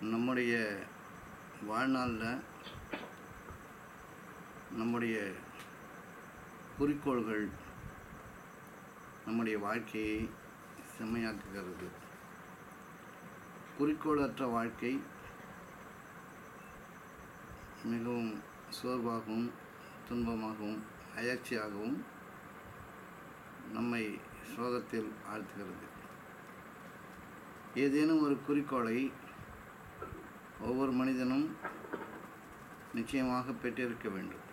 நம்முடைய வாழ்நாளில் நம்முடைய குறிக்கோள்கள் நம்முடைய வாழ்க்கையை செம்மையாக்குகிறது குறிக்கோளற்ற வாழ்க்கை மிகவும் சோர்வாகவும் துன்பமாகவும் அயற்சியாகவும் நம்மை சோகத்தில் ஆழ்த்துகிறது ஏதேனும் ஒரு குறிக்கோளை ஒவ்வொரு மனிதனும் நிச்சயமாக பெற்றிருக்க வேண்டும்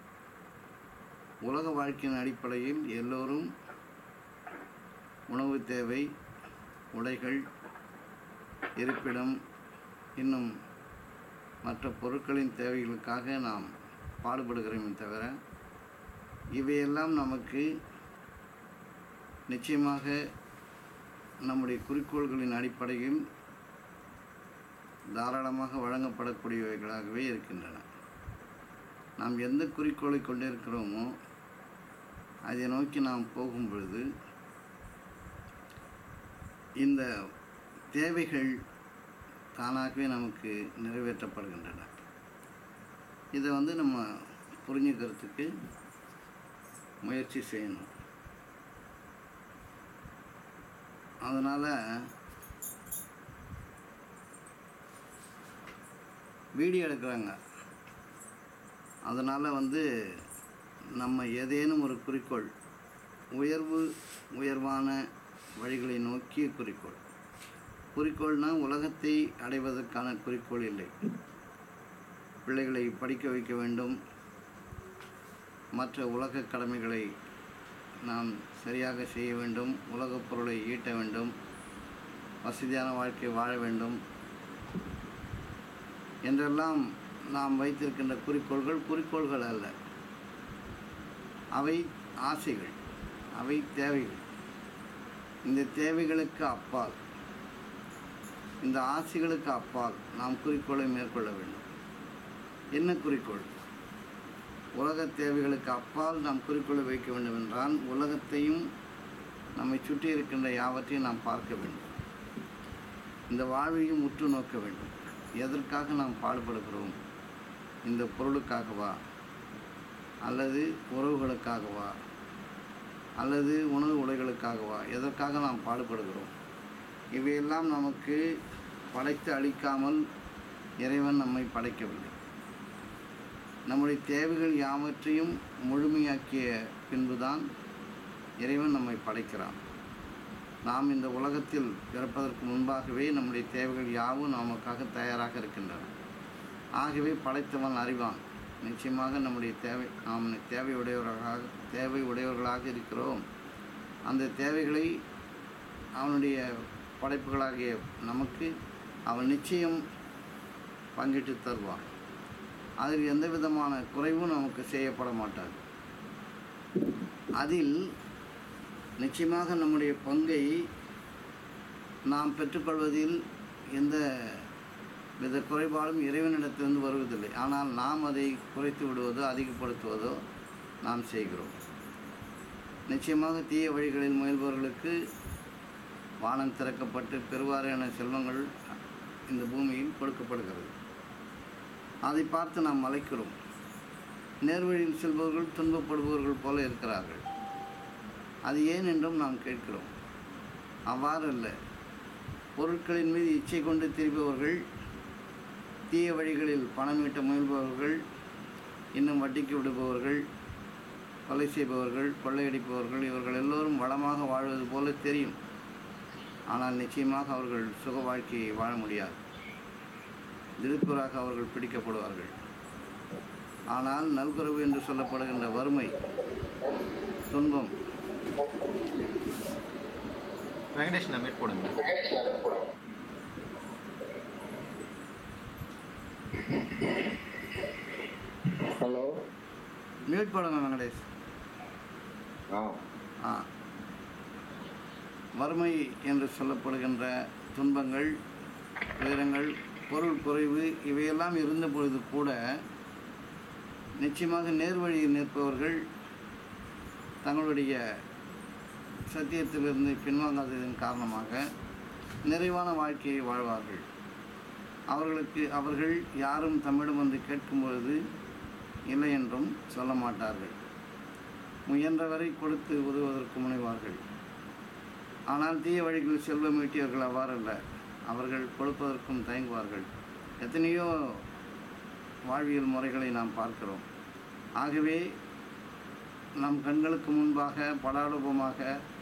உலக வாழ்க்கையின் அடிப்படையில் எல்லோரும் உணவு தேவை உடைகள் இருப்பிடம் இன்னும் மற்ற பொருட்களின் தேவைகளுக்காக நாம் பாடுபடுகிறோமே தவிர இவையெல்லாம் நமக்கு நிச்சயமாக நம்முடைய குறிக்கோள்களின் அடிப்படையில் தாராளமாக வழங்கப்படக்கூடியவைகளாகவே இருக்கின்றன நாம் எந்த குறிக்கோளை கொண்டிருக்கிறோமோ அதை நோக்கி நாம் போகும் பொழுது இந்த தேவைகள் தானாகவே நமக்கு நிறைவேற்றப்படுகின்றன இதை வந்து நம்ம புரிஞ்சுக்கிறதுக்கு முயற்சி செய்யணும் அதனால் வீடியோ எடுக்கிறாங்க அதனால் வந்து நம்ம ஏதேனும் ஒரு குறிக்கோள் உயர்வு உயர்வான வழிகளை நோக்கிய குறிக்கோள் குறிக்கோள்னால் உலகத்தை அடைவதற்கான குறிக்கோள் இல்லை பிள்ளைகளை படிக்க வைக்க வேண்டும் மற்ற உலக கடமைகளை நாம் சரியாக செய்ய வேண்டும் உலகப் பொருளை ஈட்ட வேண்டும் வசதியான வாழ்க்கை வாழ வேண்டும் என்றெல்லாம் நாம் வைத்திருக்கின்ற குறிக்கோள்கள் குறிக்கோள்கள் அல்ல அவை ஆசைகள் அவை தேவைகள் இந்த தேவைகளுக்கு அப்பால் இந்த ஆசைகளுக்கு அப்பால் நாம் குறிக்கோளை மேற்கொள்ள வேண்டும் என்ன குறிக்கோள் உலக தேவைகளுக்கு அப்பால் நாம் குறிக்கோளை வைக்க வேண்டும் என்றால் உலகத்தையும் நம்மை சுற்றி இருக்கின்ற யாவற்றையும் நாம் பார்க்க வேண்டும் இந்த வாழ்வையும் உற்று நோக்க வேண்டும் எதற்காக நாம் பாடுபடுகிறோம் இந்த பொருளுக்காகவா அல்லது உறவுகளுக்காகவா அல்லது உணவு உடைகளுக்காகவா எதற்காக நாம் பாடுபடுகிறோம் இவையெல்லாம் நமக்கு படைத்து அளிக்காமல் இறைவன் நம்மை படைக்கவில்லை நம்முடைய தேவைகள் யாவற்றையும் முழுமையாக்கிய பின்புதான் இறைவன் நம்மை படைக்கிறான் நாம் இந்த உலகத்தில் பிறப்பதற்கு முன்பாகவே நம்முடைய தேவைகள் யாவும் நமக்காக தயாராக இருக்கின்றன ஆகவே படைத்தவன் அறிவான் நிச்சயமாக நம்முடைய தேவை நாம் தேவை உடையவர்களாக தேவை உடையவர்களாக இருக்கிறோம் அந்த தேவைகளை அவனுடைய படைப்புகளாகிய நமக்கு அவன் நிச்சயம் பங்கிட்டு தருவான் அதில் எந்த விதமான குறைவும் நமக்கு செய்யப்பட மாட்டாது அதில் நிச்சயமாக நம்முடைய பங்கை நாம் பெற்றுக்கொள்வதில் எந்த வித குறைபாடும் இறைவனிடத்திலிருந்து வருவதில்லை ஆனால் நாம் அதை குறைத்து விடுவதோ அதிகப்படுத்துவதோ நாம் செய்கிறோம் நிச்சயமாக தீய வழிகளில் முயல்பவர்களுக்கு வானம் திறக்கப்பட்டு பெருவாரியான செல்வங்கள் இந்த பூமியில் கொடுக்கப்படுகிறது அதை பார்த்து நாம் மலைக்கிறோம் நேர்வழியில் செல்பவர்கள் துன்பப்படுபவர்கள் போல இருக்கிறார்கள் அது ஏன் என்றும் நாம் கேட்கிறோம் அவ்வாறு அல்ல பொருட்களின் மீது இச்சை கொண்டு திரிபவர்கள் தீய வழிகளில் பணம் ஈட்ட முயல்பவர்கள் இன்னும் வட்டிக்கு விடுபவர்கள் கொலை செய்பவர்கள் கொள்ளையடிப்பவர்கள் இவர்கள் எல்லோரும் வளமாக வாழ்வது போல தெரியும் ஆனால் நிச்சயமாக அவர்கள் சுக வாழ்க்கையை வாழ முடியாது திருக்குறாக அவர்கள் பிடிக்கப்படுவார்கள் ஆனால் நல்குறவு என்று சொல்லப்படுகின்ற வறுமை துன்பம் வெங்கடேஷ் நான் மீட் போடுங்க ஹலோ மியூட் பண்ணுங்க வெங்கடேஷ் ஆ ஆ வறுமை என்று சொல்லப்படுகின்ற துன்பங்கள் துயரங்கள் பொருள் குறைவு இவையெல்லாம் இருந்த பொழுது கூட நிச்சயமாக நேர்வழியில் நிற்பவர்கள் தங்களுடைய சத்தியத்திலிருந்து பின்வாங்காததன் காரணமாக நிறைவான வாழ்க்கையை வாழ்வார்கள் அவர்களுக்கு அவர்கள் யாரும் தம்மிடம் வந்து கேட்கும் பொழுது இல்லை என்றும் சொல்ல மாட்டார்கள் முயன்றவரை கொடுத்து உதவுவதற்கு முனைவார்கள் ஆனால் தீய வழிகளில் செல்வம் ஈட்டியவர்கள் அவ்வாறல்ல அவர்கள் கொடுப்பதற்கும் தயங்குவார்கள் எத்தனையோ வாழ்வியல் முறைகளை நாம் பார்க்கிறோம் ஆகவே நம் கண்களுக்கு முன்பாக படாடூபமாக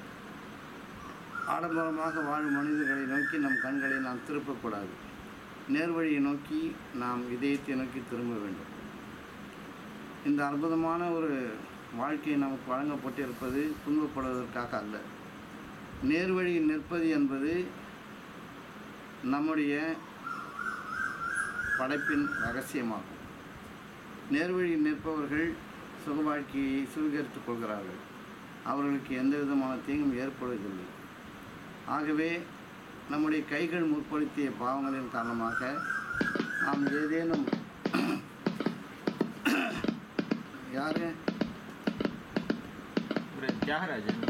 ஆடம்பரமாக வாழும் மனிதர்களை நோக்கி நம் கண்களை நாம் திருப்பக்கூடாது நேர்வழியை நோக்கி நாம் இதயத்தை நோக்கி திரும்ப வேண்டும் இந்த அற்புதமான ஒரு வாழ்க்கை நமக்கு வழங்கப்பட்டிருப்பது துன்பப்படுவதற்காக அல்ல நேர்வழியில் நிற்பது என்பது நம்முடைய படைப்பின் ரகசியமாகும் நேர்வழியில் நிற்பவர்கள் சுக வாழ்க்கையை சுவீகரித்துக் கொள்கிறார்கள் அவர்களுக்கு எந்த விதமான தீங்கும் ஏற்படுவதில்லை ஆகவே நம்முடைய கைகள் முற்படுத்திய பாவங்களின் காரணமாக நாம் ஏதேனும் யாரு ஒரு தியாகராஜன்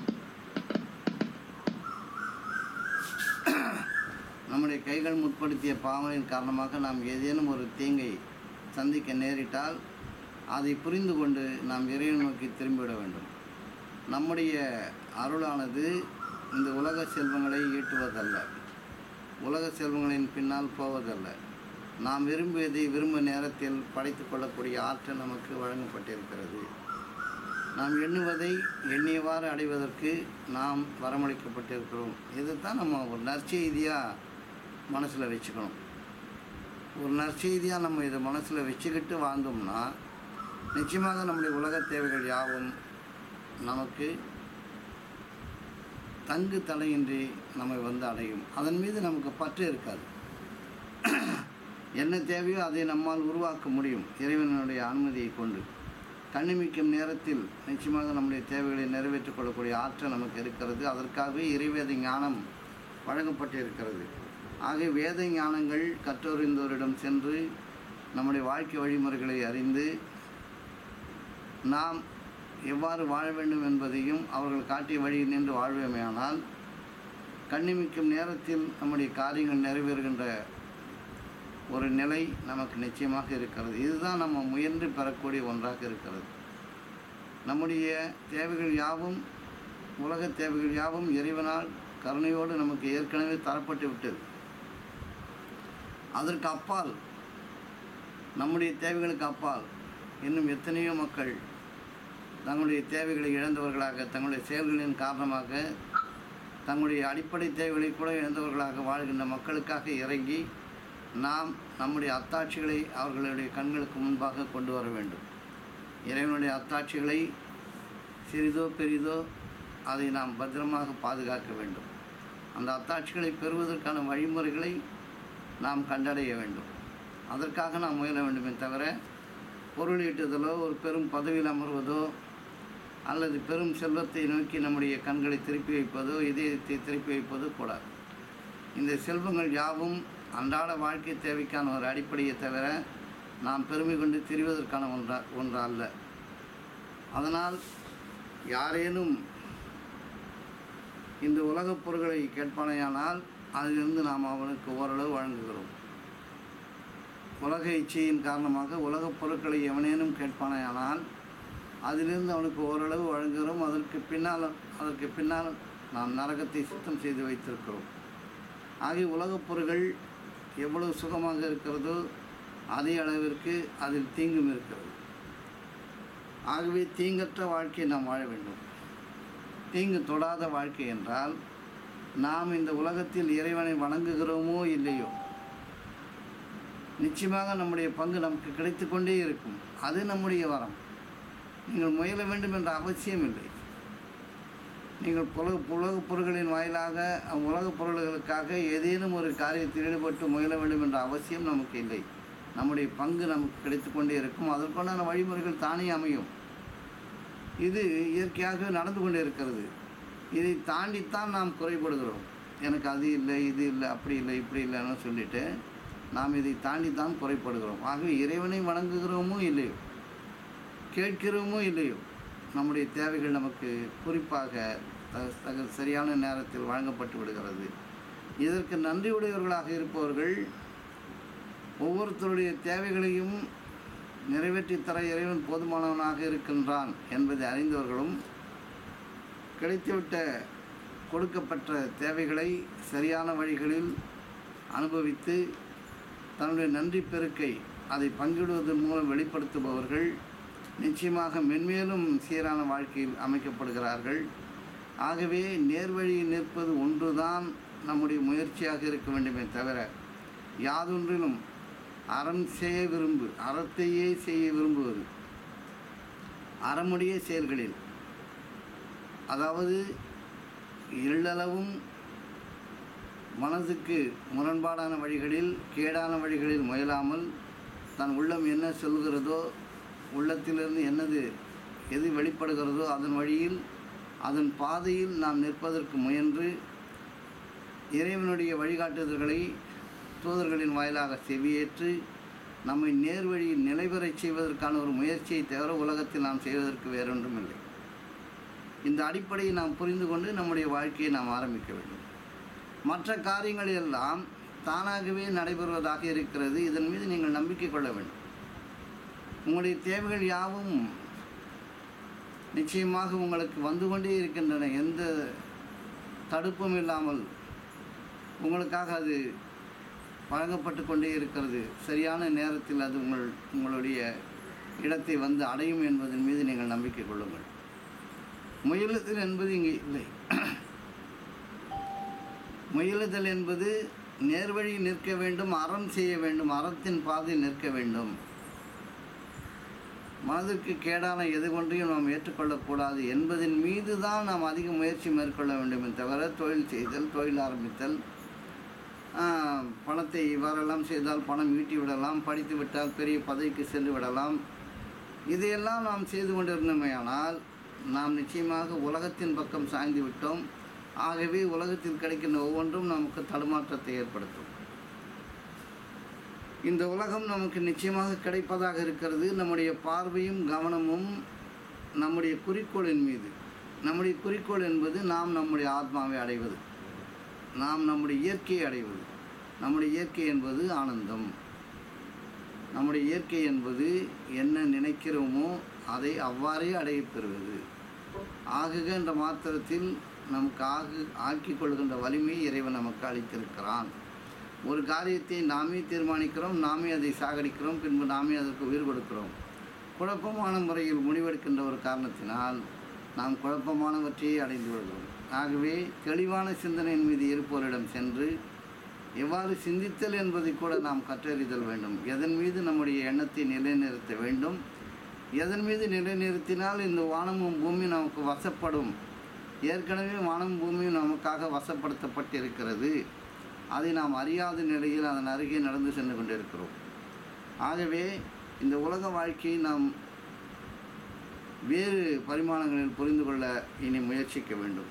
நம்முடைய கைகள் முற்படுத்திய பாவங்களின் காரணமாக நாம் ஏதேனும் ஒரு தீங்கை சந்திக்க நேரிட்டால் அதை புரிந்து கொண்டு நாம் இறைவன் நோக்கி திரும்பிவிட வேண்டும் நம்முடைய அருளானது இந்த உலக செல்வங்களை ஈட்டுவதல்ல உலக செல்வங்களின் பின்னால் போவதல்ல நாம் விரும்பியதை விரும்ப நேரத்தில் படைத்து கொள்ளக்கூடிய ஆற்றல் நமக்கு வழங்கப்பட்டிருக்கிறது நாம் எண்ணுவதை எண்ணியவாறு அடைவதற்கு நாம் வரமளிக்கப்பட்டிருக்கிறோம் இதைத்தான் நம்ம ஒரு நற்செய்தியாக மனசில் வச்சுக்கணும் ஒரு நற்செய்தியாக நம்ம இதை மனசில் வச்சுக்கிட்டு வாழ்ந்தோம்னா நிச்சயமாக நம்முடைய உலக தேவைகள் யாவும் நமக்கு தங்கு தடையின்றி நம்மை வந்து அடையும் அதன் மீது நமக்கு பற்று இருக்காது என்ன தேவையோ அதை நம்மால் உருவாக்க முடியும் இறைவனுடைய அனுமதியை கொண்டு கண்ணிமிக்கும் நேரத்தில் நிச்சயமாக நம்முடைய தேவைகளை நிறைவேற்றிக் கொள்ளக்கூடிய ஆற்றல் நமக்கு இருக்கிறது அதற்காகவே இறைவேத ஞானம் வழங்கப்பட்டிருக்கிறது ஆக வேத ஞானங்கள் கற்றறிந்தோரிடம் சென்று நம்முடைய வாழ்க்கை வழிமுறைகளை அறிந்து நாம் எவ்வாறு வாழ வேண்டும் என்பதையும் அவர்கள் காட்டிய வழியில் நின்று வாழ்வேமையானால் கண்ணிமிக்கும் நேரத்தில் நம்முடைய காரியங்கள் நிறைவேறுகின்ற ஒரு நிலை நமக்கு நிச்சயமாக இருக்கிறது இதுதான் நம்ம முயன்று பெறக்கூடிய ஒன்றாக இருக்கிறது நம்முடைய தேவைகள் யாவும் உலக தேவைகள் யாவும் இறைவனால் கருணையோடு நமக்கு ஏற்கனவே தரப்பட்டு விட்டது அதற்கு அப்பால் நம்முடைய தேவைகளுக்கு அப்பால் இன்னும் எத்தனையோ மக்கள் தங்களுடைய தேவைகளை இழந்தவர்களாக தங்களுடைய செயல்களின் காரணமாக தங்களுடைய அடிப்படை தேவைகளை கூட இழந்தவர்களாக வாழ்கின்ற மக்களுக்காக இறங்கி நாம் நம்முடைய அத்தாட்சிகளை அவர்களுடைய கண்களுக்கு முன்பாக கொண்டு வர வேண்டும் இறைவனுடைய அத்தாட்சிகளை சிறிதோ பெரிதோ அதை நாம் பத்திரமாக பாதுகாக்க வேண்டும் அந்த அத்தாட்சிகளை பெறுவதற்கான வழிமுறைகளை நாம் கண்டடைய வேண்டும் அதற்காக நாம் முயல வேண்டுமே தவிர பொருள் ஈட்டுதலோ ஒரு பெரும் பதவியில் அமர்வதோ அல்லது பெரும் செல்வத்தை நோக்கி நம்முடைய கண்களை திருப்பி வைப்பதோ இதயத்தை திருப்பி வைப்பதோ கூடாது இந்த செல்வங்கள் யாவும் அன்றாட வாழ்க்கை தேவைக்கான ஒரு அடிப்படையை தவிர நாம் பெருமை கொண்டு திரிவதற்கான ஒன்றா ஒன்று அல்ல அதனால் யாரேனும் இந்த உலகப் பொருட்களை கேட்பானேயானால் அதிலிருந்து நாம் அவனுக்கு ஓரளவு வழங்குகிறோம் உலக இச்சையின் காரணமாக உலகப் பொருட்களை எவனேனும் கேட்பானேயானால் அதிலிருந்து அவனுக்கு ஓரளவு வழங்குகிறோம் அதற்கு பின்னால் அதற்கு பின்னால் நாம் நரகத்தை சுத்தம் செய்து வைத்திருக்கிறோம் ஆகிய உலகப் பொருள்கள் எவ்வளவு சுகமாக இருக்கிறதோ அதே அளவிற்கு அதில் தீங்கும் இருக்கிறது ஆகவே தீங்கற்ற வாழ்க்கையை நாம் வாழ வேண்டும் தீங்கு தொடாத வாழ்க்கை என்றால் நாம் இந்த உலகத்தில் இறைவனை வணங்குகிறோமோ இல்லையோ நிச்சயமாக நம்முடைய பங்கு நமக்கு கிடைத்து கொண்டே இருக்கும் அது நம்முடைய வரம் நீங்கள் முயல வேண்டும் என்ற அவசியம் இல்லை நீங்கள் புலக உலகப் பொருள்களின் வாயிலாக உலகப் பொருள்களுக்காக ஏதேனும் ஒரு காரியத்தில் ஈடுபட்டு முயல வேண்டும் என்ற அவசியம் நமக்கு இல்லை நம்முடைய பங்கு நமக்கு கிடைத்து கொண்டே இருக்கும் அதற்குண்டான வழிமுறைகள் தானே அமையும் இது இயற்கையாக நடந்து கொண்டே இருக்கிறது இதை தாண்டித்தான் நாம் குறைபடுகிறோம் எனக்கு அது இல்லை இது இல்லை அப்படி இல்லை இப்படி இல்லைன்னு சொல்லிட்டு நாம் இதை தாண்டித்தான் குறைபடுகிறோம் ஆகவே இறைவனை வணங்குகிறோமோ இல்லையோ கேட்கிறோமோ இல்லையோ நம்முடைய தேவைகள் நமக்கு குறிப்பாக த- தக சரியான நேரத்தில் வழங்கப்பட்டு விடுகிறது இதற்கு நன்றியுடையவர்களாக இருப்பவர்கள் ஒவ்வொருத்தருடைய தேவைகளையும் நிறைவேற்றித் தர இறைவன் போதுமானவனாக இருக்கின்றான் என்பதை அறிந்தவர்களும் கிடைத்துவிட்ட கொடுக்கப்பட்ட தேவைகளை சரியான வழிகளில் அனுபவித்து தன்னுடைய நன்றி பெருக்கை அதை பங்கிடுவதன் மூலம் வெளிப்படுத்துபவர்கள் நிச்சயமாக மென்மேலும் சீரான வாழ்க்கையில் அமைக்கப்படுகிறார்கள் ஆகவே நேர்வழியில் நிற்பது ஒன்றுதான் நம்முடைய முயற்சியாக இருக்க வேண்டுமே தவிர யாதொன்றிலும் அறம் செய்ய விரும்பு அறத்தையே செய்ய விரும்புவது அறமுடைய செயல்களில் அதாவது எள்ளளவும் மனதுக்கு முரண்பாடான வழிகளில் கேடான வழிகளில் முயலாமல் தன் உள்ளம் என்ன சொல்கிறதோ உள்ளத்திலிருந்து என்னது எது வெளிப்படுகிறதோ அதன் வழியில் அதன் பாதையில் நாம் நிற்பதற்கு முயன்று இறைவனுடைய வழிகாட்டுதல்களை தூதர்களின் வாயிலாக செவியேற்று நம்மை நேர்வழியில் நிலைபெறச் செய்வதற்கான ஒரு முயற்சியை தவிர உலகத்தில் நாம் செய்வதற்கு வேறொன்றும் இல்லை இந்த அடிப்படையை நாம் புரிந்து கொண்டு நம்முடைய வாழ்க்கையை நாம் ஆரம்பிக்க வேண்டும் மற்ற காரியங்கள் எல்லாம் தானாகவே நடைபெறுவதாக இருக்கிறது இதன் மீது நீங்கள் நம்பிக்கை கொள்ள வேண்டும் உங்களுடைய தேவைகள் யாவும் நிச்சயமாக உங்களுக்கு வந்து கொண்டே இருக்கின்றன எந்த தடுப்பும் இல்லாமல் உங்களுக்காக அது வழங்கப்பட்டு கொண்டே இருக்கிறது சரியான நேரத்தில் அது உங்கள் உங்களுடைய இடத்தை வந்து அடையும் என்பதன் மீது நீங்கள் நம்பிக்கை கொள்ளுங்கள் முயலுதல் என்பது இங்கே இல்லை முயலுதல் என்பது நேர்வழி நிற்க வேண்டும் அறம் செய்ய வேண்டும் அறத்தின் பாதை நிற்க வேண்டும் மனதிற்கு கேடான எது கொன்றையும் நாம் ஏற்றுக்கொள்ளக்கூடாது என்பதன் மீது தான் நாம் அதிக முயற்சி மேற்கொள்ள வேண்டுமே தவிர தொழில் செய்தல் தொழில் ஆரம்பித்தல் ஆஹ், பணத்தை இவ்வாறெல்லாம் செய்தால் பணம் ஈட்டி விடலாம் படித்து விட்டால் பெரிய பதவிக்கு சென்று விடலாம் இதையெல்லாம் நாம் செய்து கொண்டிருந்தோமேயானால் நாம் நிச்சயமாக உலகத்தின் பக்கம் சாய்ந்து விட்டோம் ஆகவே உலகத்தில் கிடைக்கின்ற ஒவ்வொன்றும் நமக்கு தடுமாற்றத்தை ஏற்படுத்தும் இந்த உலகம் நமக்கு நிச்சயமாக கிடைப்பதாக இருக்கிறது நம்முடைய பார்வையும் கவனமும் நம்முடைய குறிக்கோளின் மீது நம்முடைய குறிக்கோள் என்பது நாம் நம்முடைய ஆத்மாவை அடைவது நாம் நம்முடைய இயற்கையை அடைவது நம்முடைய இயற்கை என்பது ஆனந்தம் நம்முடைய இயற்கை என்பது என்ன நினைக்கிறோமோ அதை அவ்வாறே அடையப் பெறுவது ஆகுக என்ற மாத்திரத்தில் நமக்கு ஆகு ஆக்கிக் கொள்கின்ற வலிமையை இறைவன் நமக்கு அளித்திருக்கிறான் ஒரு காரியத்தை நாமே தீர்மானிக்கிறோம் நாமே அதை சாகடிக்கிறோம் பின்பு நாமே அதற்கு உயிர் கொடுக்கிறோம் குழப்பமான முறையில் முடிவெடுக்கின்ற ஒரு காரணத்தினால் நாம் குழப்பமானவற்றையே அடைந்து விடுகிறோம் ஆகவே தெளிவான சிந்தனையின் மீது இருப்போரிடம் சென்று எவ்வாறு சிந்தித்தல் என்பதை கூட நாம் கற்றறிதல் வேண்டும் எதன் மீது நம்முடைய எண்ணத்தை நிலைநிறுத்த வேண்டும் எதன் மீது நிலைநிறுத்தினால் இந்த வானமும் பூமி நமக்கு வசப்படும் ஏற்கனவே வானம் பூமியும் நமக்காக வசப்படுத்தப்பட்டிருக்கிறது அதை நாம் அறியாத நிலையில் அதன் அருகே நடந்து சென்று கொண்டிருக்கிறோம் ஆகவே இந்த உலக வாழ்க்கையை நாம் வேறு பரிமாணங்களில் புரிந்து கொள்ள இனி முயற்சிக்க வேண்டும்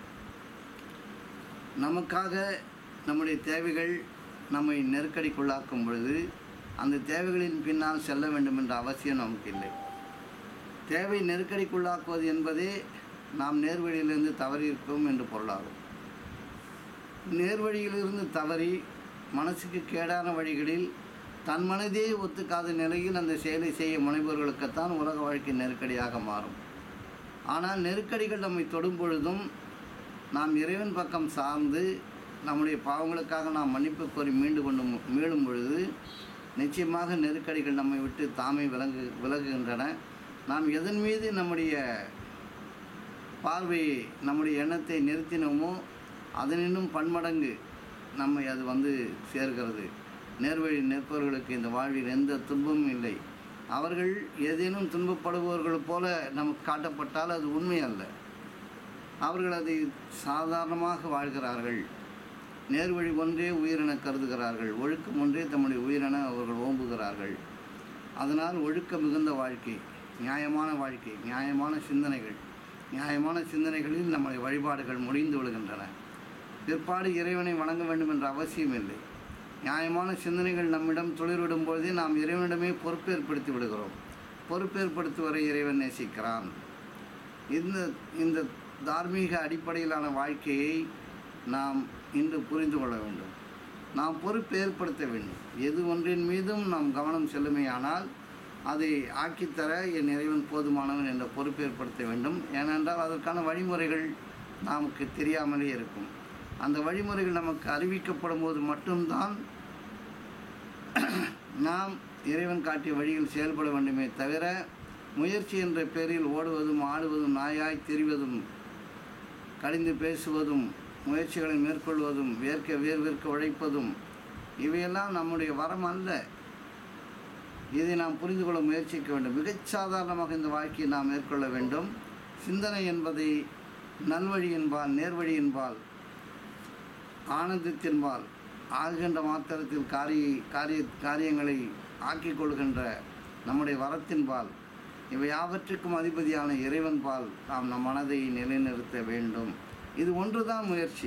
நமக்காக நம்முடைய தேவைகள் நம்மை நெருக்கடிக்குள்ளாக்கும் பொழுது அந்த தேவைகளின் பின்னால் செல்ல வேண்டும் என்ற அவசியம் நமக்கு இல்லை தேவை நெருக்கடிக்குள்ளாக்குவது என்பதே நாம் நேர்வழியிலிருந்து தவறியிருக்கிறோம் என்று பொருளாகும் நேர்வழியிலிருந்து தவறி மனசுக்கு கேடான வழிகளில் தன் மனதே ஒத்துக்காத நிலையில் அந்த செயலை செய்ய முனைபவர்களுக்குத்தான் உலக வாழ்க்கை நெருக்கடியாக மாறும் ஆனால் நெருக்கடிகள் நம்மை தொடும் பொழுதும் நாம் இறைவன் பக்கம் சார்ந்து நம்முடைய பாவங்களுக்காக நாம் மன்னிப்பு கோரி மீண்டு கொண்டு மு- மீளும் பொழுது நிச்சயமாக நெருக்கடிகள் நம்மை விட்டு தாமே விலகு விலகுகின்றன நாம் எதன் மீது நம்முடைய பார்வையை நம்முடைய எண்ணத்தை நிறுத்தினோமோ அதனினும் பன்மடங்கு நம்மை அது வந்து சேர்கிறது நேர்வழி நிற்பவர்களுக்கு இந்த வாழ்வில் எந்த துன்பமும் இல்லை அவர்கள் ஏதேனும் துன்பப்படுபவர்கள் போல நமக்கு காட்டப்பட்டால் அது உண்மை அல்ல அவர்கள் அதை சாதாரணமாக வாழ்கிறார்கள் நேர்வழி ஒன்றே உயிரென கருதுகிறார்கள் ஒழுக்கம் ஒன்றே தம்முடைய உயிரென அவர்கள் ஓம்புகிறார்கள் அதனால் ஒழுக்க மிகுந்த வாழ்க்கை நியாயமான வாழ்க்கை நியாயமான சிந்தனைகள் நியாயமான சிந்தனைகளில் நம்முடைய வழிபாடுகள் முடிந்து விடுகின்றன பிற்பாடு இறைவனை வணங்க வேண்டும் என்ற அவசியம் இல்லை நியாயமான சிந்தனைகள் நம்மிடம் துளிர்விடும் பொழுதே நாம் இறைவனிடமே பொறுப்பேற்படுத்தி விடுகிறோம் பொறுப்பேற்படுத்துவரை இறைவன் நேசிக்கிறான் இந்த இந்த தார்மீக அடிப்படையிலான வாழ்க்கையை நாம் இன்று புரிந்து கொள்ள வேண்டும் நாம் பொறுப்பு ஏற்படுத்த வேண்டும் எது ஒன்றின் மீதும் நாம் கவனம் செல்லுமையானால் அதை ஆக்கித்தர என் இறைவன் போதுமானவன் என்ற பொறுப்பு ஏற்படுத்த வேண்டும் ஏனென்றால் அதற்கான வழிமுறைகள் நமக்கு தெரியாமலே இருக்கும் அந்த வழிமுறைகள் நமக்கு அறிவிக்கப்படும் போது மட்டும்தான் நாம் இறைவன் காட்டிய வழியில் செயல்பட வேண்டுமே தவிர முயற்சி என்ற பேரில் ஓடுவதும் ஆடுவதும் நாயாய் திரிவதும் கடிந்து பேசுவதும் முயற்சிகளை மேற்கொள்வதும் வேர்க்க வேர்விற்க உழைப்பதும் இவையெல்லாம் நம்முடைய வரம் அல்ல இதை நாம் புரிந்து கொள்ள முயற்சிக்க வேண்டும் மிகச் சாதாரணமாக இந்த வாழ்க்கையை நாம் மேற்கொள்ள வேண்டும் சிந்தனை என்பதை நல்வழி என்பால் நேர்வழி என்பால் ஆனந்தத்தின்பால் ஆகின்ற மாத்திரத்தில் காரிய காரிய காரியங்களை ஆக்கிக் கொள்கின்ற நம்முடைய வரத்தின்பால் இவை யாவற்றுக்கும் அதிபதியான இறைவன்பால் நாம் நம் மனதை நிலைநிறுத்த வேண்டும் இது ஒன்றுதான் முயற்சி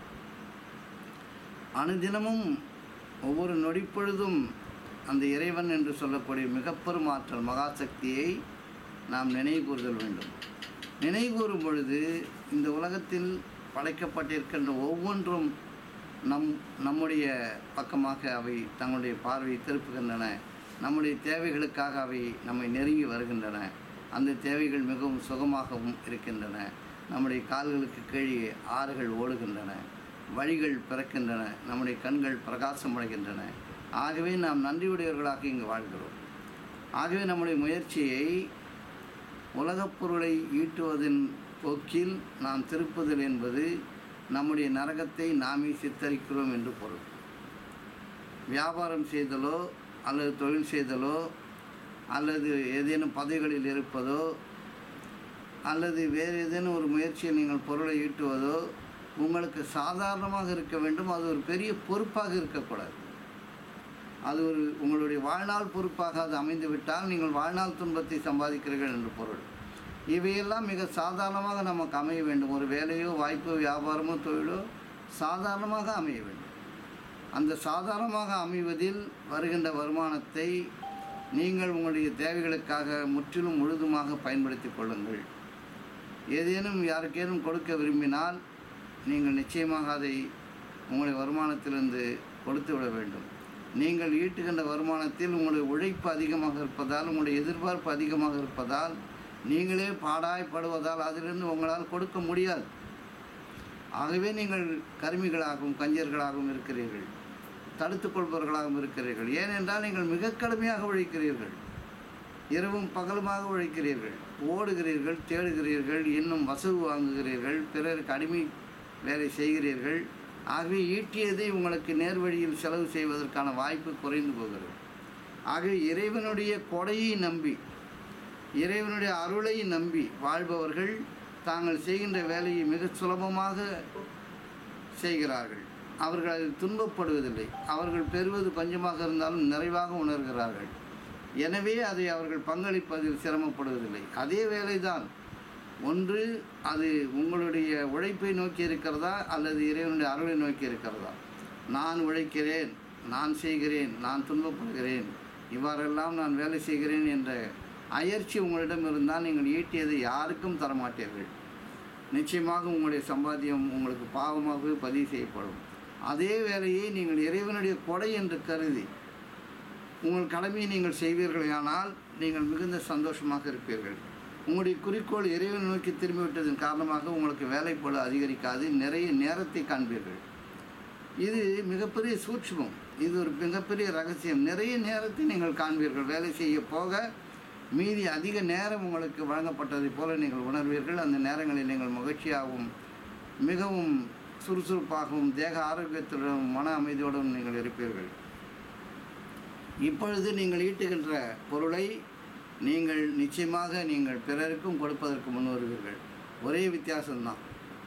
அனுதினமும் ஒவ்வொரு நொடிப்பொழுதும் அந்த இறைவன் என்று சொல்லக்கூடிய மிகப்பெரும் ஆற்றல் மகாசக்தியை நாம் நினைவு கூறுதல் வேண்டும் நினைவு கூறும் பொழுது இந்த உலகத்தில் படைக்கப்பட்டிருக்கின்ற ஒவ்வொன்றும் நம் நம்முடைய பக்கமாக அவை தங்களுடைய பார்வையை திருப்புகின்றன நம்முடைய தேவைகளுக்காக அவை நம்மை நெருங்கி வருகின்றன அந்த தேவைகள் மிகவும் சுகமாகவும் இருக்கின்றன நம்முடைய கால்களுக்கு கீழே ஆறுகள் ஓடுகின்றன வழிகள் பிறக்கின்றன நம்முடைய கண்கள் பிரகாசம் அடைகின்றன ஆகவே நாம் நன்றியுடையவர்களாக இங்கு வாழ்கிறோம் ஆகவே நம்முடைய முயற்சியை உலகப் பொருளை ஈட்டுவதன் போக்கில் நாம் திருப்புதல் என்பது நம்முடைய நரகத்தை நாமே சித்தரிக்கிறோம் என்று பொருள் வியாபாரம் செய்தலோ அல்லது தொழில் செய்தலோ அல்லது ஏதேனும் பதவிகளில் இருப்பதோ அல்லது வேறு ஏதேனும் ஒரு முயற்சியில் நீங்கள் பொருளை ஈட்டுவதோ உங்களுக்கு சாதாரணமாக இருக்க வேண்டும் அது ஒரு பெரிய பொறுப்பாக இருக்கக்கூடாது அது ஒரு உங்களுடைய வாழ்நாள் பொறுப்பாக அது அமைந்து விட்டால் நீங்கள் வாழ்நாள் துன்பத்தை சம்பாதிக்கிறீர்கள் என்று பொருள் இவையெல்லாம் மிக சாதாரணமாக நமக்கு அமைய வேண்டும் ஒரு வேலையோ வாய்ப்போ வியாபாரமோ தொழிலோ சாதாரணமாக அமைய வேண்டும் அந்த சாதாரணமாக அமைவதில் வருகின்ற வருமானத்தை நீங்கள் உங்களுடைய தேவைகளுக்காக முற்றிலும் முழுதுமாக பயன்படுத்தி கொள்ளுங்கள் ஏதேனும் யாருக்கேனும் கொடுக்க விரும்பினால் நீங்கள் நிச்சயமாக அதை உங்களுடைய வருமானத்திலிருந்து கொடுத்து விட வேண்டும் நீங்கள் ஈட்டுகின்ற வருமானத்தில் உங்களுடைய உழைப்பு அதிகமாக இருப்பதால் உங்களுடைய எதிர்பார்ப்பு அதிகமாக இருப்பதால் நீங்களே பாடாய்ப்படுவதால் அதிலிருந்து உங்களால் கொடுக்க முடியாது ஆகவே நீங்கள் கருமிகளாகவும் கஞ்சர்களாகவும் இருக்கிறீர்கள் தடுத்துக் கொள்பவர்களாகவும் இருக்கிறீர்கள் ஏனென்றால் நீங்கள் மிக கடுமையாக உழைக்கிறீர்கள் இரவும் பகலுமாக உழைக்கிறீர்கள் ஓடுகிறீர்கள் தேடுகிறீர்கள் இன்னும் வசவு வாங்குகிறீர்கள் பிறருக்கு அடிமை வேலை செய்கிறீர்கள் ஆகவே ஈட்டியதை உங்களுக்கு நேர்வழியில் செலவு செய்வதற்கான வாய்ப்பு குறைந்து போகிறது ஆகவே இறைவனுடைய கொடையை நம்பி இறைவனுடைய அருளை நம்பி வாழ்பவர்கள் தாங்கள் செய்கின்ற வேலையை மிக சுலபமாக செய்கிறார்கள் அவர்கள் அதில் துன்பப்படுவதில்லை அவர்கள் பெறுவது பஞ்சமாக இருந்தாலும் நிறைவாக உணர்கிறார்கள் எனவே அதை அவர்கள் பங்களிப்பதில் சிரமப்படுவதில்லை அதே வேலைதான் ஒன்று அது உங்களுடைய உழைப்பை நோக்கி இருக்கிறதா அல்லது இறைவனுடைய அருளை நோக்கி இருக்கிறதா நான் உழைக்கிறேன் நான் செய்கிறேன் நான் துன்பப்படுகிறேன் இவ்வாறெல்லாம் நான் வேலை செய்கிறேன் என்ற அயற்சி உங்களிடம் இருந்தால் நீங்கள் ஈட்டியதை யாருக்கும் தரமாட்டீர்கள் நிச்சயமாக உங்களுடைய சம்பாத்தியம் உங்களுக்கு பாவமாகவே பதிவு செய்யப்படும் அதே வேலையை நீங்கள் இறைவனுடைய கொடை என்று கருதி உங்கள் கடமையை நீங்கள் செய்வீர்களானால் நீங்கள் மிகுந்த சந்தோஷமாக இருப்பீர்கள் உங்களுடைய குறிக்கோள் இறைவனை நோக்கி திரும்பிவிட்டதன் காரணமாக உங்களுக்கு வேலைப்பளு அதிகரிக்காது நிறைய நேரத்தை காண்பீர்கள் இது மிகப்பெரிய சூட்சுமம் இது ஒரு மிகப்பெரிய ரகசியம் நிறைய நேரத்தை நீங்கள் காண்பீர்கள் வேலை செய்ய போக மீதி அதிக நேரம் உங்களுக்கு வழங்கப்பட்டதைப் போல நீங்கள் உணர்வீர்கள் அந்த நேரங்களில் நீங்கள் மகிழ்ச்சியாகவும் மிகவும் சுறுசுறுப்பாகவும் தேக ஆரோக்கியத்துடன் மன அமைதியோடும் நீங்கள் இருப்பீர்கள் இப்பொழுது நீங்கள் ஈட்டுகின்ற பொருளை நீங்கள் நிச்சயமாக நீங்கள் பிறருக்கும் கொடுப்பதற்கு முன் வருவீர்கள் ஒரே வித்தியாசம்தான்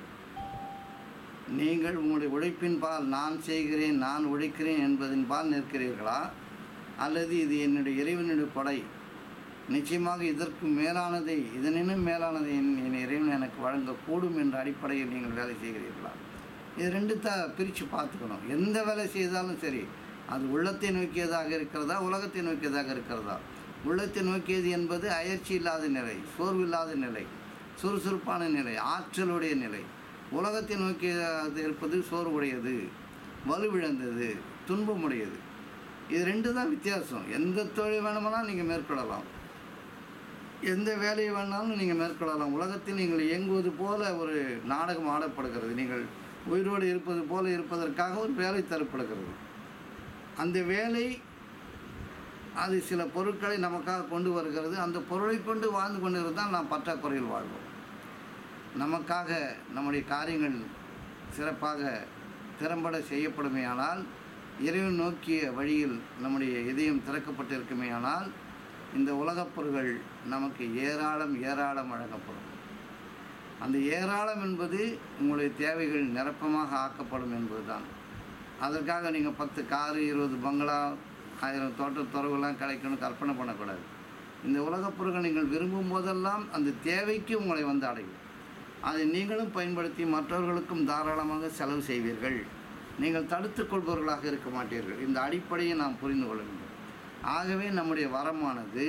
நீங்கள் உங்களுடைய உழைப்பின் பால் நான் செய்கிறேன் நான் உழைக்கிறேன் என்பதின் பால் நிற்கிறீர்களா அல்லது இது என்னுடைய இறைவனுடைய கொடை நிச்சயமாக இதற்கு மேலானதை இதனினும் மேலானதை என் என் இறைவன் எனக்கு வழங்கக்கூடும் என்ற அடிப்படையில் நீங்கள் வேலை செய்கிறீர்களா இது ரெண்டு த பிரித்து பார்த்துக்கணும் எந்த வேலை செய்தாலும் சரி அது உள்ளத்தை நோக்கியதாக இருக்கிறதா உலகத்தை நோக்கியதாக இருக்கிறதா உள்ளத்தை நோக்கியது என்பது அயற்சி இல்லாத நிலை சோர்வு இல்லாத நிலை சுறுசுறுப்பான நிலை ஆற்றலுடைய நிலை உலகத்தை நோக்கியது இருப்பது சோர்வுடையது வலுவிழந்தது துன்பமுடையது இது ரெண்டு தான் வித்தியாசம் எந்த தொழில் வேணுமானாலும் நீங்கள் மேற்கொள்ளலாம் எந்த வேலையை வேணாலும் நீங்கள் மேற்கொள்ளலாம் உலகத்தில் நீங்கள் இயங்குவது போல ஒரு நாடகம் ஆடப்படுகிறது நீங்கள் உயிரோடு இருப்பது போல இருப்பதற்காக ஒரு வேலை தரப்படுகிறது அந்த வேலை அது சில பொருட்களை நமக்காக கொண்டு வருகிறது அந்த பொருளை கொண்டு வாழ்ந்து கொண்டு இருந்தால் நாம் பற்றாக்குறையில் வாழ்வோம் நமக்காக நம்முடைய காரியங்கள் சிறப்பாக திறம்பட செய்யப்படுமேயானால் இறைவன் நோக்கிய வழியில் நம்முடைய இதயம் திறக்கப்பட்டிருக்குமேயானால் இந்த உலகப் பொருள்கள் நமக்கு ஏராளம் ஏராளம் வழங்கப்படும் அந்த ஏராளம் என்பது உங்களுடைய தேவைகள் நிரப்பமாக ஆக்கப்படும் என்பதுதான் அதற்காக நீங்கள் பத்து காரு இருபது பங்களா ஆயிரம் தோட்ட துறவுலாம் கிடைக்கணும் கற்பனை பண்ணக்கூடாது இந்த உலகப் பொருட்கள் நீங்கள் விரும்பும் போதெல்லாம் அந்த தேவைக்கு உங்களை வந்து அடையும் அதை நீங்களும் பயன்படுத்தி மற்றவர்களுக்கும் தாராளமாக செலவு செய்வீர்கள் நீங்கள் தடுத்துக் கொள்பவர்களாக இருக்க மாட்டீர்கள் இந்த அடிப்படையை நாம் புரிந்து கொள்ள வேண்டும் ஆகவே நம்முடைய வரமானது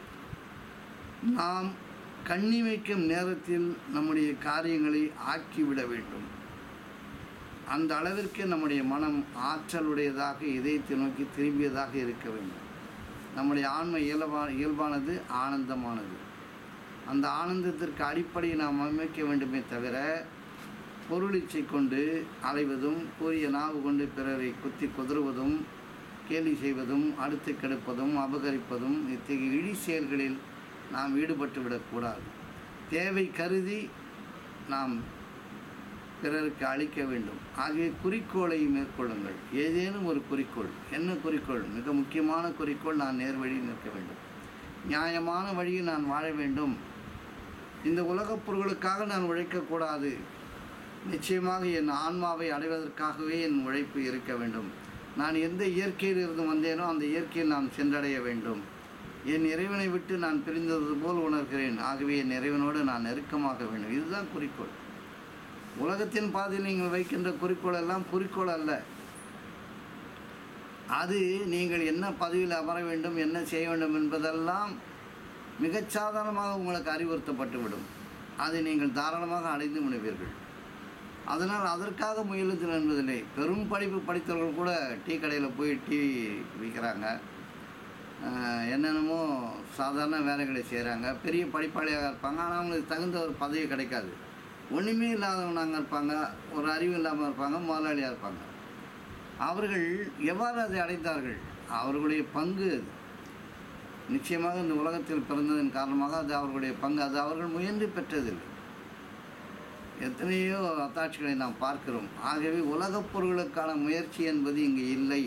நாம் கண்ணி வைக்கும் நேரத்தில் நம்முடைய காரியங்களை ஆக்கிவிட வேண்டும் அந்த அளவிற்கு நம்முடைய மனம் ஆற்றலுடையதாக இதயத்தை நோக்கி திரும்பியதாக இருக்க வேண்டும் நம்முடைய ஆன்ம இயல்பா இயல்பானது ஆனந்தமானது அந்த ஆனந்தத்திற்கு அடிப்படையை நாம் அமைக்க வேண்டுமே தவிர பொருளிச்சை கொண்டு அலைவதும் கூறிய நாவு கொண்டு பிறரை குத்தி குதறுவதும் கேலி செய்வதும் அடுத்து கெடுப்பதும் அபகரிப்பதும் இத்தகைய இழி செயல்களில் நாம் ஈடுபட்டு விடக்கூடாது தேவை கருதி நாம் பிறருக்கு அளிக்க வேண்டும் ஆகிய குறிக்கோளை மேற்கொள்ளுங்கள் ஏதேனும் ஒரு குறிக்கோள் என்ன குறிக்கோள் மிக முக்கியமான குறிக்கோள் நான் நேர் வழியில் நிற்க வேண்டும் நியாயமான வழியில் நான் வாழ வேண்டும் இந்த உலகப் பொருளுக்காக நான் உழைக்கக்கூடாது நிச்சயமாக என் ஆன்மாவை அடைவதற்காகவே என் உழைப்பு இருக்க வேண்டும் நான் எந்த இயற்கையில் இருந்து வந்தேனோ அந்த இயற்கையில் நான் சென்றடைய வேண்டும் என் இறைவனை விட்டு நான் பிரிந்தது போல் உணர்கிறேன் ஆகவே என் இறைவனோடு நான் நெருக்கமாக வேண்டும் இதுதான் குறிக்கோள் உலகத்தின் பாதையில் நீங்கள் வைக்கின்ற குறிக்கோள் எல்லாம் குறிக்கோள் அல்ல அது நீங்கள் என்ன பதவியில் அமர வேண்டும் என்ன செய்ய வேண்டும் என்பதெல்லாம் மிகச் சாதாரணமாக உங்களுக்கு அறிவுறுத்தப்பட்டுவிடும் அதை நீங்கள் தாராளமாக அடைந்து முடிவீர்கள் அதனால் அதற்காக முயலுதல் என்பதில்லை பெரும் படிப்பு படித்தவர்கள் கூட டீ கடையில் போய் டீ விற்கிறாங்க ஆஹ் என்னென்னமோ சாதாரண வேலைகளை செய்கிறாங்க பெரிய படிப்பாளியாக இருப்பாங்க ஆனால் அவங்களுக்கு தகுந்த ஒரு பதவி கிடைக்காது ஒன்றுமே இல்லாதவனாங்க இருப்பாங்க ஒரு அறிவு இல்லாமல் இருப்பாங்க முதலாளியாக இருப்பாங்க அவர்கள் எவ்வாறு அதை அடைந்தார்கள் அவர்களுடைய பங்கு அது நிச்சயமாக இந்த உலகத்தில் பிறந்ததன் காரணமாக அது அவர்களுடைய பங்கு அது அவர்கள் முயன்று பெற்றதில்லை எத்தனையோ அத்தாட்சிகளை நாம் பார்க்கிறோம் ஆகவே உலகப் பொருளுக்கான முயற்சி என்பது இங்கு இல்லை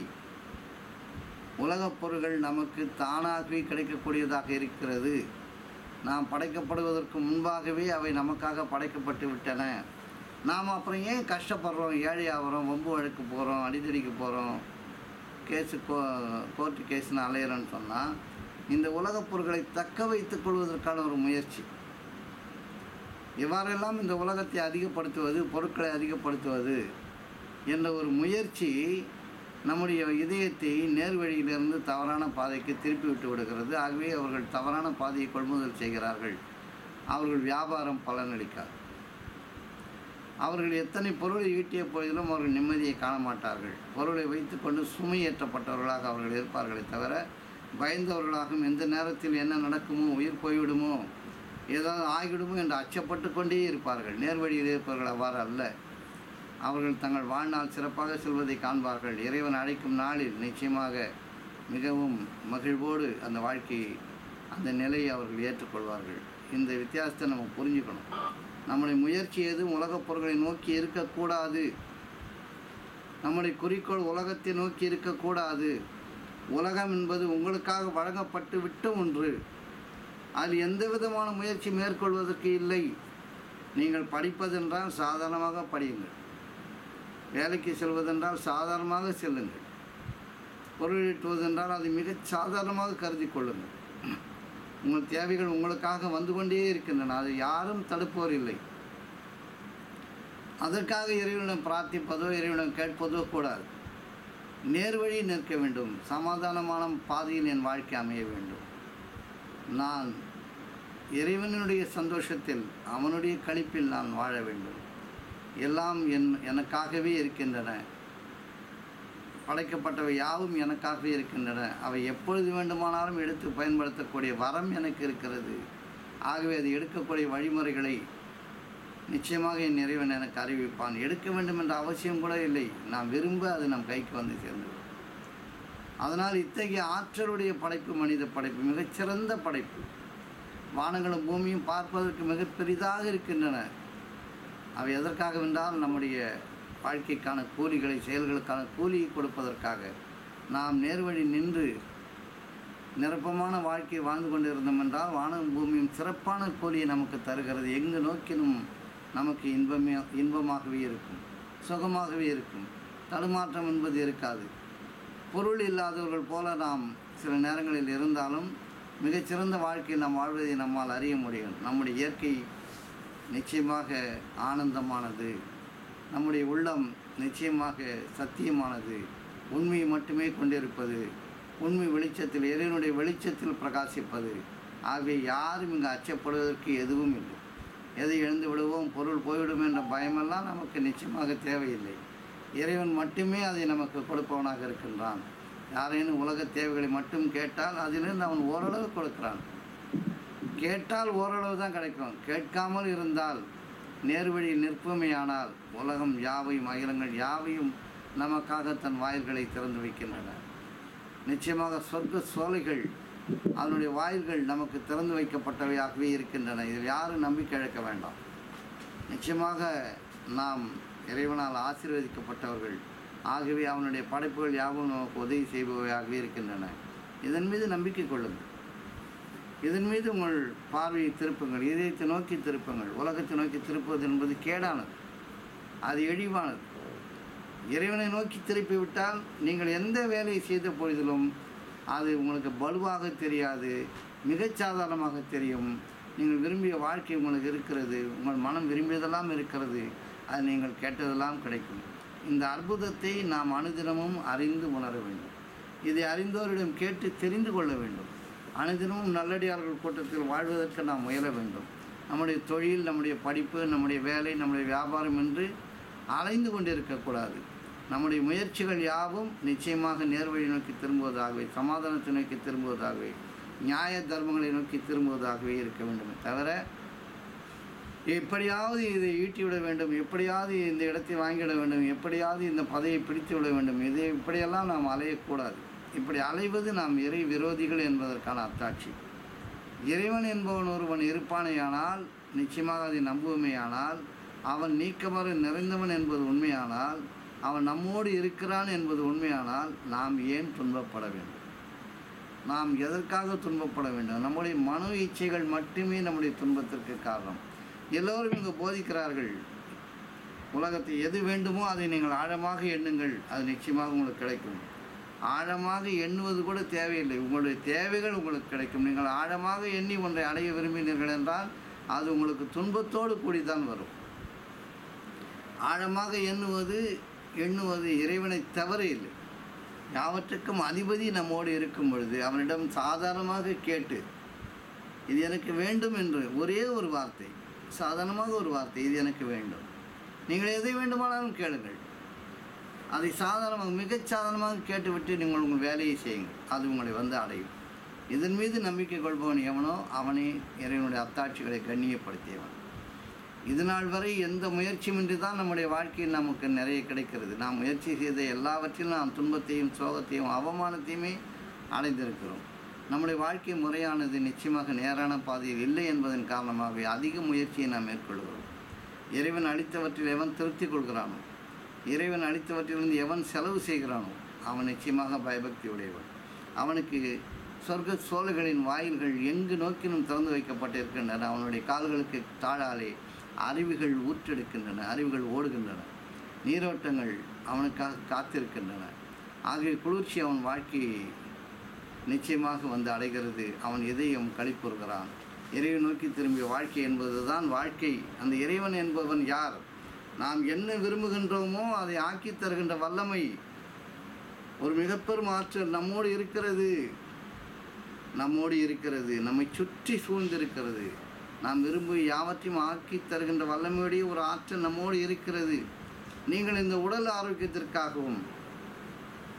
உலகப் பொருள்கள் நமக்கு தானாகவே கிடைக்கக்கூடியதாக இருக்கிறது நாம் படைக்கப்படுவதற்கு முன்பாகவே அவை நமக்காக படைக்கப்பட்டு விட்டன நாம் அப்புறம் ஏன் கஷ்டப்படுறோம் ஏழையாகிறோம் வம்பு வழக்கு போகிறோம் அடிதடிக்கு போகிறோம் கேஸு கோ கோர்ட்டு கேஸ்னு அலையிறோன்னு சொன்னால் இந்த உலகப் பொருட்களை தக்க வைத்துக் கொள்வதற்கான ஒரு முயற்சி இவ்வாறெல்லாம் இந்த உலகத்தை அதிகப்படுத்துவது பொருட்களை அதிகப்படுத்துவது என்ற ஒரு முயற்சி நம்முடைய இதயத்தை நேர்வழியிலிருந்து தவறான பாதைக்கு திருப்பி விட்டு விடுகிறது ஆகவே அவர்கள் தவறான பாதையை கொள்முதல் செய்கிறார்கள் அவர்கள் வியாபாரம் பலனளிக்காது அவர்கள் எத்தனை பொருளை ஈட்டிய போதிலும் அவர்கள் நிம்மதியை காண மாட்டார்கள் பொருளை வைத்துக்கொண்டு சுமையேற்றப்பட்டவர்களாக அவர்கள் இருப்பார்களே தவிர பயந்தவர்களாகவும் எந்த நேரத்தில் என்ன நடக்குமோ உயிர் போய்விடுமோ ஏதாவது ஆகிவிடுமோ என்று அச்சப்பட்டு கொண்டே இருப்பார்கள் நேர்வழியில் இருப்பவர்கள் அவ்வாறு அல்ல அவர்கள் தங்கள் வாழ்நாள் சிறப்பாக செல்வதை காண்பார்கள் இறைவன் அழைக்கும் நாளில் நிச்சயமாக மிகவும் மகிழ்வோடு அந்த வாழ்க்கையை அந்த நிலையை அவர்கள் ஏற்றுக்கொள்வார்கள் இந்த வித்தியாசத்தை நம்ம புரிஞ்சுக்கணும் நம்முடைய முயற்சி எதுவும் உலகப் பொருட்களை நோக்கி இருக்கக்கூடாது நம்முடைய குறிக்கோள் உலகத்தை நோக்கி இருக்கக்கூடாது உலகம் என்பது உங்களுக்காக வழங்கப்பட்டு விட்ட ஒன்று அதில் எந்த விதமான முயற்சி மேற்கொள்வதற்கு இல்லை நீங்கள் படிப்பதென்றால் சாதாரணமாக படியுங்கள் வேலைக்கு செல்வதென்றால் சாதாரணமாக செல்லுங்கள் பொருள் ஈட்டுவதென்றால் அதை மிகச் சாதாரணமாக கருதி கொள்ளுங்கள் உங்கள் தேவைகள் உங்களுக்காக வந்து கொண்டே இருக்கின்றன அதை யாரும் தடுப்போர் இல்லை அதற்காக இறைவனிடம் பிரார்த்திப்பதோ இறைவனிடம் கேட்பதோ கூடாது நேர்வழி நிற்க வேண்டும் சமாதானமான பாதையில் என் வாழ்க்கை அமைய வேண்டும் நான் இறைவனுடைய சந்தோஷத்தில் அவனுடைய கழிப்பில் நான் வாழ வேண்டும் எல்லாம் என் எனக்காகவே இருக்கின்றன படைக்கப்பட்டவை யாவும் எனக்காகவே இருக்கின்றன அவை எப்பொழுது வேண்டுமானாலும் எடுத்து பயன்படுத்தக்கூடிய வரம் எனக்கு இருக்கிறது ஆகவே அது எடுக்கக்கூடிய வழிமுறைகளை நிச்சயமாக என் இறைவன் எனக்கு அறிவிப்பான் எடுக்க வேண்டும் என்ற அவசியம் கூட இல்லை நாம் விரும்ப அது நம் கைக்கு வந்து சேர்ந்துவிடும் அதனால் இத்தகைய ஆற்றலுடைய படைப்பு மனித படைப்பு மிகச்சிறந்த படைப்பு வானங்களும் பூமியும் பார்ப்பதற்கு மிக பெரிதாக இருக்கின்றன அவை எதற்காக வென்றால் நம்முடைய வாழ்க்கைக்கான கூலிகளை செயல்களுக்கான கூலியை கொடுப்பதற்காக நாம் நேர்வழி நின்று நிரப்பமான வாழ்க்கை வாழ்ந்து கொண்டிருந்தோம் என்றால் வானம் பூமியும் சிறப்பான கூலியை நமக்கு தருகிறது எங்கு நோக்கினும் நமக்கு இன்பமே இன்பமாகவே இருக்கும் சுகமாகவே இருக்கும் தடுமாற்றம் என்பது இருக்காது பொருள் இல்லாதவர்கள் போல நாம் சில நேரங்களில் இருந்தாலும் மிகச்சிறந்த வாழ்க்கை நாம் வாழ்வதை நம்மால் அறிய முடியும் நம்முடைய இயற்கை நிச்சயமாக ஆனந்தமானது நம்முடைய உள்ளம் நிச்சயமாக சத்தியமானது உண்மையை மட்டுமே கொண்டிருப்பது உண்மை வெளிச்சத்தில் இறைவனுடைய வெளிச்சத்தில் பிரகாசிப்பது ஆகவே யாரும் இங்கு அச்சப்படுவதற்கு எதுவும் இல்லை எதை இழந்து விடுவோம் பொருள் போய்விடும் என்ற பயமெல்லாம் நமக்கு நிச்சயமாக தேவையில்லை இறைவன் மட்டுமே அதை நமக்கு கொடுப்பவனாக இருக்கின்றான் யாரேனும் உலக தேவைகளை மட்டும் கேட்டால் அதிலிருந்து அவன் ஓரளவு கொடுக்கிறான் கேட்டால் ஓரளவு தான் கிடைக்கும் கேட்காமல் இருந்தால் நேர்வழியில் நிற்பமையானால் உலகம் யாவையும் அகிலங்கள் யாவையும் நமக்காக தன் வாயில்களை திறந்து வைக்கின்றன நிச்சயமாக சொர்க்க சோலைகள் அதனுடைய வாயில்கள் நமக்கு திறந்து வைக்கப்பட்டவையாகவே இருக்கின்றன இதில் யாரும் நம்பிக்கை இழக்க வேண்டாம் நிச்சயமாக நாம் இறைவனால் ஆசீர்வதிக்கப்பட்டவர்கள் ஆகவே அவனுடைய படைப்புகள் யாவும் நமக்கு உதவி செய்பவையாகவே இருக்கின்றன இதன் மீது நம்பிக்கை கொள்ளுங்கள் இதன் மீது உங்கள் பார்வையை திருப்புங்கள் இதயத்தை நோக்கி திருப்புங்கள் உலகத்தை நோக்கி திருப்புவது என்பது கேடானது அது இழிவானது இறைவனை நோக்கி திருப்பி விட்டால் நீங்கள் எந்த வேலையை செய்த பொழுதிலும் அது உங்களுக்கு வலுவாக தெரியாது மிகச் சாதாரணமாக தெரியும் நீங்கள் விரும்பிய வாழ்க்கை உங்களுக்கு இருக்கிறது உங்கள் மனம் விரும்பியதெல்லாம் இருக்கிறது அது நீங்கள் கேட்டதெல்லாம் கிடைக்கும் இந்த அற்புதத்தை நாம் அனுதினமும் அறிந்து உணர வேண்டும் இதை அறிந்தோரிடம் கேட்டு தெரிந்து கொள்ள வேண்டும் அனுதினமும் நல்லடியார்கள் கூட்டத்தில் வாழ்வதற்கு நாம் முயல வேண்டும் நம்முடைய தொழில் நம்முடைய படிப்பு நம்முடைய வேலை நம்முடைய வியாபாரம் என்று அலைந்து கொண்டிருக்கக்கூடாது நம்முடைய முயற்சிகள் யாவும் நிச்சயமாக நேர்வழி நோக்கி திரும்புவதாகவே சமாதானத்தை நோக்கி திரும்புவதாகவே நியாய தர்மங்களை நோக்கி திரும்புவதாகவே இருக்க வேண்டுமே தவிர எப்படியாவது இதை ஈட்டிவிட வேண்டும் எப்படியாவது இந்த இடத்தை வாங்கிவிட வேண்டும் எப்படியாவது இந்த பதவியை பிடித்து விட வேண்டும் இதை இப்படியெல்லாம் நாம் அலையக்கூடாது இப்படி அலைவது நாம் இறை விரோதிகள் என்பதற்கான அத்தாட்சி இறைவன் என்பவன் ஒருவன் இருப்பானேயானால் நிச்சயமாக அதை நம்புவோமேயானால் அவன் நீக்கமர நிறைந்தவன் என்பது உண்மையானால் அவன் நம்மோடு இருக்கிறான் என்பது உண்மையானால் நாம் ஏன் துன்பப்பட வேண்டும் நாம் எதற்காக துன்பப்பட வேண்டும் நம்முடைய மனோ இச்சைகள் மட்டுமே நம்முடைய துன்பத்திற்கு காரணம் எல்லோரும் இங்கு போதிக்கிறார்கள் உலகத்தை எது வேண்டுமோ அதை நீங்கள் ஆழமாக எண்ணுங்கள் அது நிச்சயமாக உங்களுக்கு கிடைக்கும் ஆழமாக எண்ணுவது கூட தேவையில்லை உங்களுடைய தேவைகள் உங்களுக்கு கிடைக்கும் நீங்கள் ஆழமாக எண்ணி ஒன்றை அடைய விரும்பினீர்கள் என்றால் அது உங்களுக்கு துன்பத்தோடு கூடித்தான் வரும் ஆழமாக எண்ணுவது எண்ணுவது இறைவனை தவறு இல்லை யாவற்றுக்கும் அதிபதி நம்மோடு இருக்கும் பொழுது அவனிடம் சாதாரணமாக கேட்டு இது எனக்கு வேண்டும் என்று ஒரே ஒரு வார்த்தை சாதாரணமாக ஒரு வார்த்தை இது எனக்கு வேண்டும் நீங்கள் எதை வேண்டுமானாலும் கேளுங்கள் அதை சாதாரணமாக மிகச் சாதாரணமாக கேட்டுவிட்டு நீங்கள் உங்கள் வேலையை செய்யுங்கள் அது உங்களை வந்து அடையும் இதன் மீது நம்பிக்கை கொள்பவன் எவனோ அவனே இறைவனுடைய அத்தாட்சிகளை கண்ணியப்படுத்தியவன் இது நாள் வரை எந்த முயற்சியுமின்றி தான் நம்முடைய வாழ்க்கையில் நமக்கு நிறைய கிடைக்கிறது நாம் முயற்சி செய்த எல்லாவற்றிலும் நாம் துன்பத்தையும் சோகத்தையும் அவமானத்தையுமே அடைந்திருக்கிறோம் நம்முடைய வாழ்க்கை முறையானது நிச்சயமாக நேரான பாதையில் இல்லை என்பதன் காரணமாகவே அதிக முயற்சியை நாம் மேற்கொள்கிறோம் இறைவன் அளித்தவற்றில் எவன் திருப்தி கொள்கிறானோ இறைவன் அளித்தவற்றிலிருந்து எவன் செலவு செய்கிறானோ அவன் நிச்சயமாக பயபக்தி உடையவன் அவனுக்கு சொர்க்க சோலைகளின் வாயில்கள் எங்கு நோக்கினும் திறந்து வைக்கப்பட்டிருக்கின்றன அவனுடைய கால்களுக்கு தாழாலே அருவிகள் ஊற்றெடுக்கின்றன அருவிகள் ஓடுகின்றன நீரோட்டங்கள் அவனுக்காக காத்திருக்கின்றன ஆகிய குளிர்ச்சி அவன் வாழ்க்கையை நிச்சயமாக வந்து அடைகிறது அவன் இதயம் களிப்புறுகிறான் இறைவன் நோக்கி திரும்பிய வாழ்க்கை என்பதுதான் வாழ்க்கை அந்த இறைவன் என்பவன் யார் நாம் என்ன விரும்புகின்றோமோ அதை ஆக்கி தருகின்ற வல்லமை ஒரு மிகப்பெரும் ஆற்றல் நம்மோடு இருக்கிறது நம்மோடு இருக்கிறது நம்மை சுற்றி சூழ்ந்திருக்கிறது நாம் விரும்பி யாவற்றையும் ஆக்கி தருகின்ற வல்லமையுடைய ஒரு ஆற்றல் நம்மோடு இருக்கிறது நீங்கள் இந்த உடல் ஆரோக்கியத்திற்காகவும்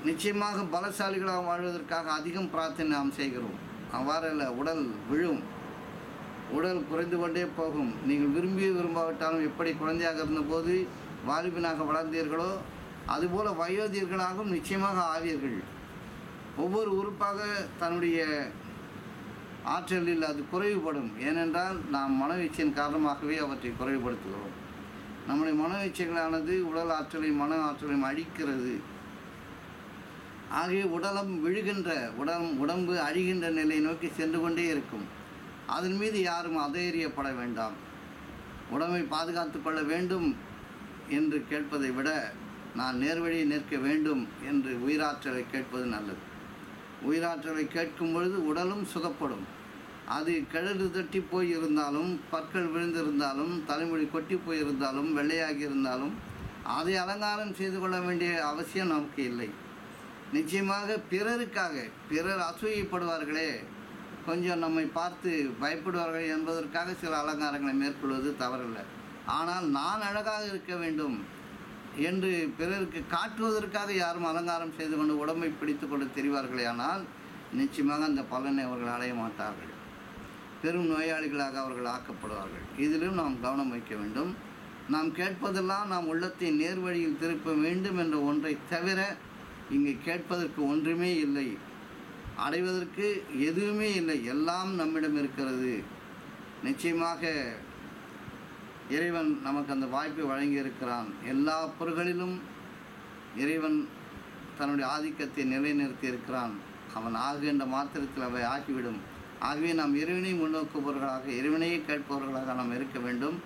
நிச்சயமாக பலசாலிகளாக வாழ்வதற்காக அதிகம் பிரார்த்தனை நாம் செய்கிறோம் அவ்வாறல்ல உடல் விழும் உடல் குறைந்து கொண்டே போகும் நீங்கள் விரும்பி விரும்பாவிட்டாலும் எப்படி குழந்தையாக இருந்தபோது வாலிபனாக வளர்ந்தீர்களோ அதுபோல வயோதிகர்களாகவும் நிச்சயமாக ஆவீர்கள் ஒவ்வொரு உறுப்பாக தன்னுடைய ஆற்றலில் அது குறைவுபடும் ஏனென்றால் நாம் மனவீச்சின் காரணமாகவே அவற்றை குறைவுபடுத்துகிறோம் நம்முடைய மனவீச்சைகளானது உடல் ஆற்றலை மன ஆற்றலையும் அழிக்கிறது ஆகவே உடலம் விழுகின்ற உடல் உடம்பு அழிகின்ற நிலை நோக்கி சென்று கொண்டே இருக்கும் அதன் மீது யாரும் அதையறியப்பட வேண்டாம் உடம்பை பாதுகாத்து கொள்ள வேண்டும் என்று கேட்பதை விட நான் நேர்வழியை நிற்க வேண்டும் என்று உயிராற்றலை கேட்பது நல்லது உயிராற்றலை கேட்கும் பொழுது உடலும் சுகப்படும் அது கிழறு தட்டி போய் இருந்தாலும் பற்கள் விழுந்திருந்தாலும் தலைமுடி கொட்டி போயிருந்தாலும் வெள்ளையாகி இருந்தாலும் அதை அலங்காரம் செய்து கொள்ள வேண்டிய அவசியம் நமக்கு இல்லை நிச்சயமாக பிறருக்காக பிறர் அசூயப்படுவார்களே கொஞ்சம் நம்மை பார்த்து பயப்படுவார்கள் என்பதற்காக சில அலங்காரங்களை மேற்கொள்வது தவறல்ல ஆனால் நான் அழகாக இருக்க வேண்டும் என்று பிறருக்கு காட்டுவதற்காக யாரும் அலங்காரம் செய்து கொண்டு உடம்பை பிடித்து கொண்டு தெரிவார்களே ஆனால் நிச்சயமாக அந்த பலனை அவர்கள் அடைய மாட்டார்கள் பெரும் நோயாளிகளாக அவர்கள் ஆக்கப்படுவார்கள் இதிலும் நாம் கவனம் வைக்க வேண்டும் நாம் கேட்பதெல்லாம் நாம் உள்ளத்தை நேர்வழியில் திருப்ப வேண்டும் என்ற ஒன்றை தவிர இங்கு கேட்பதற்கு ஒன்றுமே இல்லை அடைவதற்கு எதுவுமே இல்லை எல்லாம் நம்மிடம் இருக்கிறது நிச்சயமாக இறைவன் நமக்கு அந்த வாய்ப்பை வழங்கியிருக்கிறான் எல்லா பொருள்களிலும் இறைவன் தன்னுடைய ஆதிக்கத்தை நிலைநிறுத்தி இருக்கிறான் அவன் ஆகுகின்ற மாத்திரத்தில் அவை ஆகிவிடும் ஆகவே நாம் இறைவனை முன்னோக்குபவர்களாக இறைவனையே கேட்பவர்களாக நாம் இருக்க வேண்டும்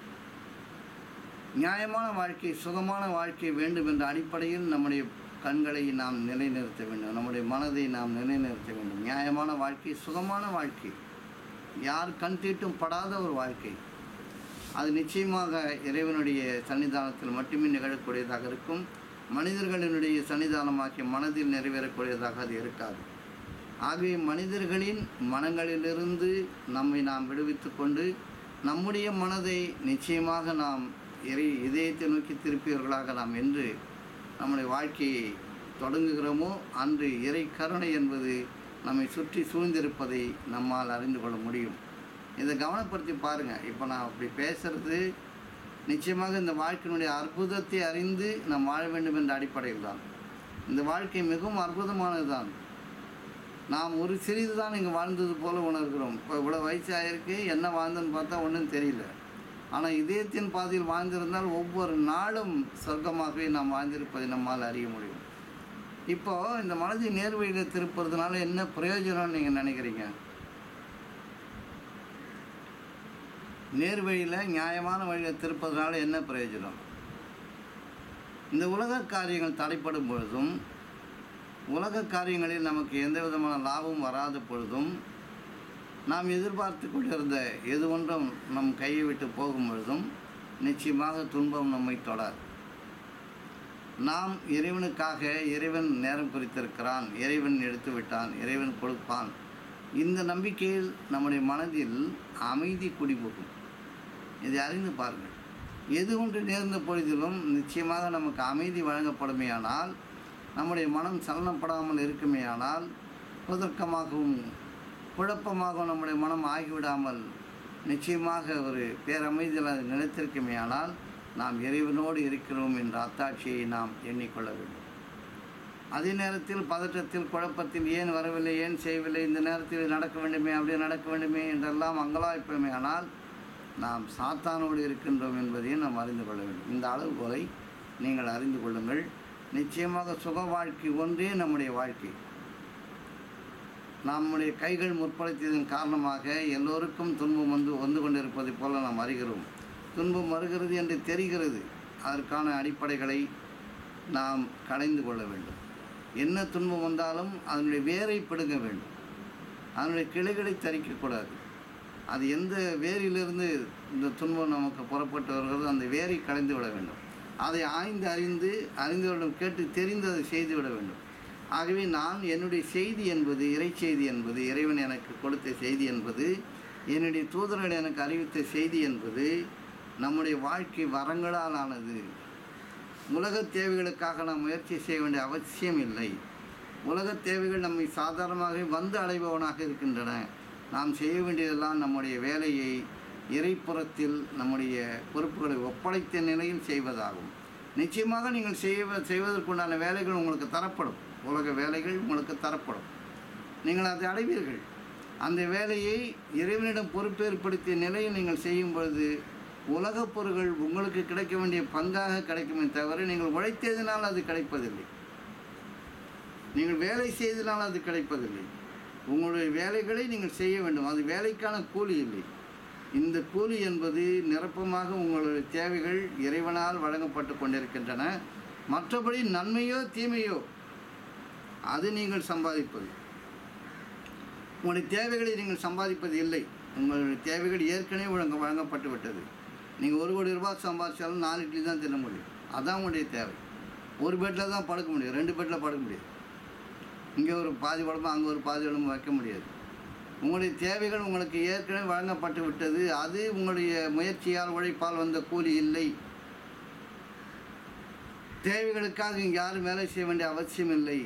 நியாயமான வாழ்க்கை சுகமான வாழ்க்கை வேண்டும் என்ற அடிப்படையில் நம்முடைய கண்களை நாம் நிலைநிறுத்த வேண்டும் நம்முடைய மனதை நாம் நிலைநிறுத்த வேண்டும் நியாயமான வாழ்க்கை சுகமான வாழ்க்கை யார் கண் தீட்டும் படாத ஒரு வாழ்க்கை அது நிச்சயமாக இறைவனுடைய சன்னிதானத்தில் மட்டுமே நிகழக்கூடியதாக இருக்கும் மனிதர்களினுடைய சன்னிதானமாகிய மனதில் நிறைவேறக்கூடியதாக அது இருக்காது ஆகவே மனிதர்களின் மனங்களிலிருந்து நம்மை நாம் விடுவித்து கொண்டு நம்முடைய மனதை நிச்சயமாக நாம் இறை இதயத்தை நோக்கி திருப்பியவர்களாக நாம் என்று நம்முடைய வாழ்க்கையை தொடங்குகிறோமோ அன்று இறை கருணை என்பது நம்மை சுற்றி சூழ்ந்திருப்பதை நம்மால் அறிந்து கொள்ள முடியும் இதை கவனப்படுத்தி பாருங்கள் இப்போ நான் அப்படி பேசுறது நிச்சயமாக இந்த வாழ்க்கையினுடைய அற்புதத்தை அறிந்து நாம் வாழ வேண்டும் என்ற அடிப்படையில் தான் இந்த வாழ்க்கை மிகவும் அற்புதமானது தான் நாம் ஒரு சிறிது தான் இங்கே வாழ்ந்தது போல உணர்கிறோம் இப்போ இவ்வளோ வயசு ஆயிருக்கு என்ன வாழ்ந்தோன்னு பார்த்தா ஒன்றும் தெரியல ஆனால் இதயத்தின் பாதையில் வாழ்ந்திருந்தால் ஒவ்வொரு நாளும் சொர்க்கமாகவே நாம் வாழ்ந்திருப்பதை நம்மால் அறிய முடியும் இப்போது இந்த மனதை நேர்வழியில் திருப்புறதுனால என்ன பிரயோஜனம்னு நீங்கள் நினைக்கிறீங்க நேர்வழியில் நியாயமான வழியில் திருப்பதனால என்ன பிரயோஜனம் இந்த உலக காரியங்கள் தடைப்படும் பொழுதும் உலக காரியங்களில் நமக்கு எந்த விதமான லாபம் வராத பொழுதும் நாம் எதிர்பார்த்து கொண்டிருந்த எது ஒன்றும் நம் கையை விட்டு போகும் பொழுதும் நிச்சயமாக துன்பம் நம்மை தொடர் நாம் இறைவனுக்காக இறைவன் நேரம் குறித்திருக்கிறான் இறைவன் எடுத்து விட்டான் இறைவன் கொடுப்பான் இந்த நம்பிக்கையில் நம்முடைய மனதில் அமைதி குடிபோகும் இதை அறிந்து பாருங்கள் எது ஒன்று நேர்ந்த பொழுதிலும் நிச்சயமாக நமக்கு அமைதி வழங்கப்படுமேயானால் நம்முடைய மனம் சலனப்படாமல் இருக்குமேயானால் குதர்க்கமாகவும் குழப்பமாகவும் நம்முடைய மனம் ஆகிவிடாமல் நிச்சயமாக ஒரு பேரமைதியில் அது நிலைத்திருக்குமேயானால் நாம் இறைவனோடு இருக்கிறோம் என்ற அத்தாட்சியை நாம் எண்ணிக்கொள்ள வேண்டும் அதே நேரத்தில் பதற்றத்தில் குழப்பத்தில் ஏன் வரவில்லை ஏன் செய்யவில்லை இந்த நேரத்தில் நடக்க வேண்டுமே அப்படியே நடக்க வேண்டுமே என்றெல்லாம் அங்கலாய்ப்போமே ஆனால் நாம் சாத்தானோடு இருக்கின்றோம் என்பதையும் நாம் அறிந்து கொள்ள வேண்டும் இந்த அளவுகோலை நீங்கள் அறிந்து கொள்ளுங்கள் நிச்சயமாக சுக வாழ்க்கை ஒன்றே நம்முடைய வாழ்க்கை நம்முடைய கைகள் முற்படுத்தியதன் காரணமாக எல்லோருக்கும் துன்பம் வந்து வந்து கொண்டிருப்பதைப் போல நாம் அறிகிறோம் துன்பம் வருகிறது என்று தெரிகிறது அதற்கான அடிப்படைகளை நாம் கடைந்து கொள்ள வேண்டும் என்ன துன்பம் வந்தாலும் அதனுடைய வேரை பிடுங்க வேண்டும் அதனுடைய கிளைகளை தரிக்கக்கூடாது அது எந்த வேரிலிருந்து இந்த துன்பம் நமக்கு புறப்பட்டு வருகிறதோ அந்த வேரை களைந்து விட வேண்டும் அதை ஆய்ந்து அறிந்து அறிந்தவரிடம் கேட்டு தெரிந்து அதை செய்து விட வேண்டும் ஆகவே நான் என்னுடைய செய்தி என்பது இறை செய்தி என்பது இறைவன் எனக்கு கொடுத்த செய்தி என்பது என்னுடைய தூதர்கள் எனக்கு அறிவித்த செய்தி என்பது நம்முடைய வாழ்க்கை வரங்களால் ஆனது உலகத் தேவைகளுக்காக நாம் முயற்சி செய்ய வேண்டிய அவசியம் இல்லை உலகத் தேவைகள் நம்மை சாதாரணமாக வந்து அடைபவனாக இருக்கின்றன நாம் செய்ய வேண்டியதெல்லாம் நம்முடைய வேலையை இறைப்புறத்தில் நம்முடைய பொறுப்புகளை ஒப்படைத்த நிலையில் செய்வதாகும் நிச்சயமாக நீங்கள் செய்வ செய்வதற்குண்டான வேலைகள் உங்களுக்கு தரப்படும் உலக வேலைகள் உங்களுக்கு தரப்படும் நீங்கள் அதை அடைவீர்கள் அந்த வேலையை இறைவனிடம் பொறுப்பேற்படுத்திய நிலையில் நீங்கள் செய்யும் பொழுது உலகப் பொருள்கள் உங்களுக்கு கிடைக்க வேண்டிய பங்காக கிடைக்குமே தவிர நீங்கள் உழைத்ததினால் அது கிடைப்பதில்லை நீங்கள் வேலை செய்ததினால் அது கிடைப்பதில்லை உங்களுடைய வேலைகளை நீங்கள் செய்ய வேண்டும் அது வேலைக்கான கூலி இல்லை இந்த கூலி என்பது நிரப்பமாக உங்களுடைய தேவைகள் இறைவனால் வழங்கப்பட்டு கொண்டிருக்கின்றன மற்றபடி நன்மையோ தீமையோ அது நீங்கள் சம்பாதிப்பது உங்களுடைய தேவைகளை நீங்கள் சம்பாதிப்பது இல்லை உங்களுடைய தேவைகள் ஏற்கனவே வழங்க வழங்கப்பட்டு விட்டது நீங்கள் ஒரு கோடி ரூபாய் சம்பாதிச்சாலும் நாலு இட்லி தான் தின்ன முடியும் அதான் உங்களுடைய தேவை ஒரு பெட்டில் தான் படுக்க முடியும் ரெண்டு பெட்டில் படுக்க முடியாது இங்கே ஒரு பாதி உடம்பு அங்கே ஒரு பாதி உடம்பு வைக்க முடியாது உங்களுடைய தேவைகள் உங்களுக்கு ஏற்கனவே வழங்கப்பட்டு விட்டது அது உங்களுடைய முயற்சியால் உழைப்பால் வந்த கூலி இல்லை தேவைகளுக்காக இங்கே யாரும் வேலை செய்ய வேண்டிய அவசியம் இல்லை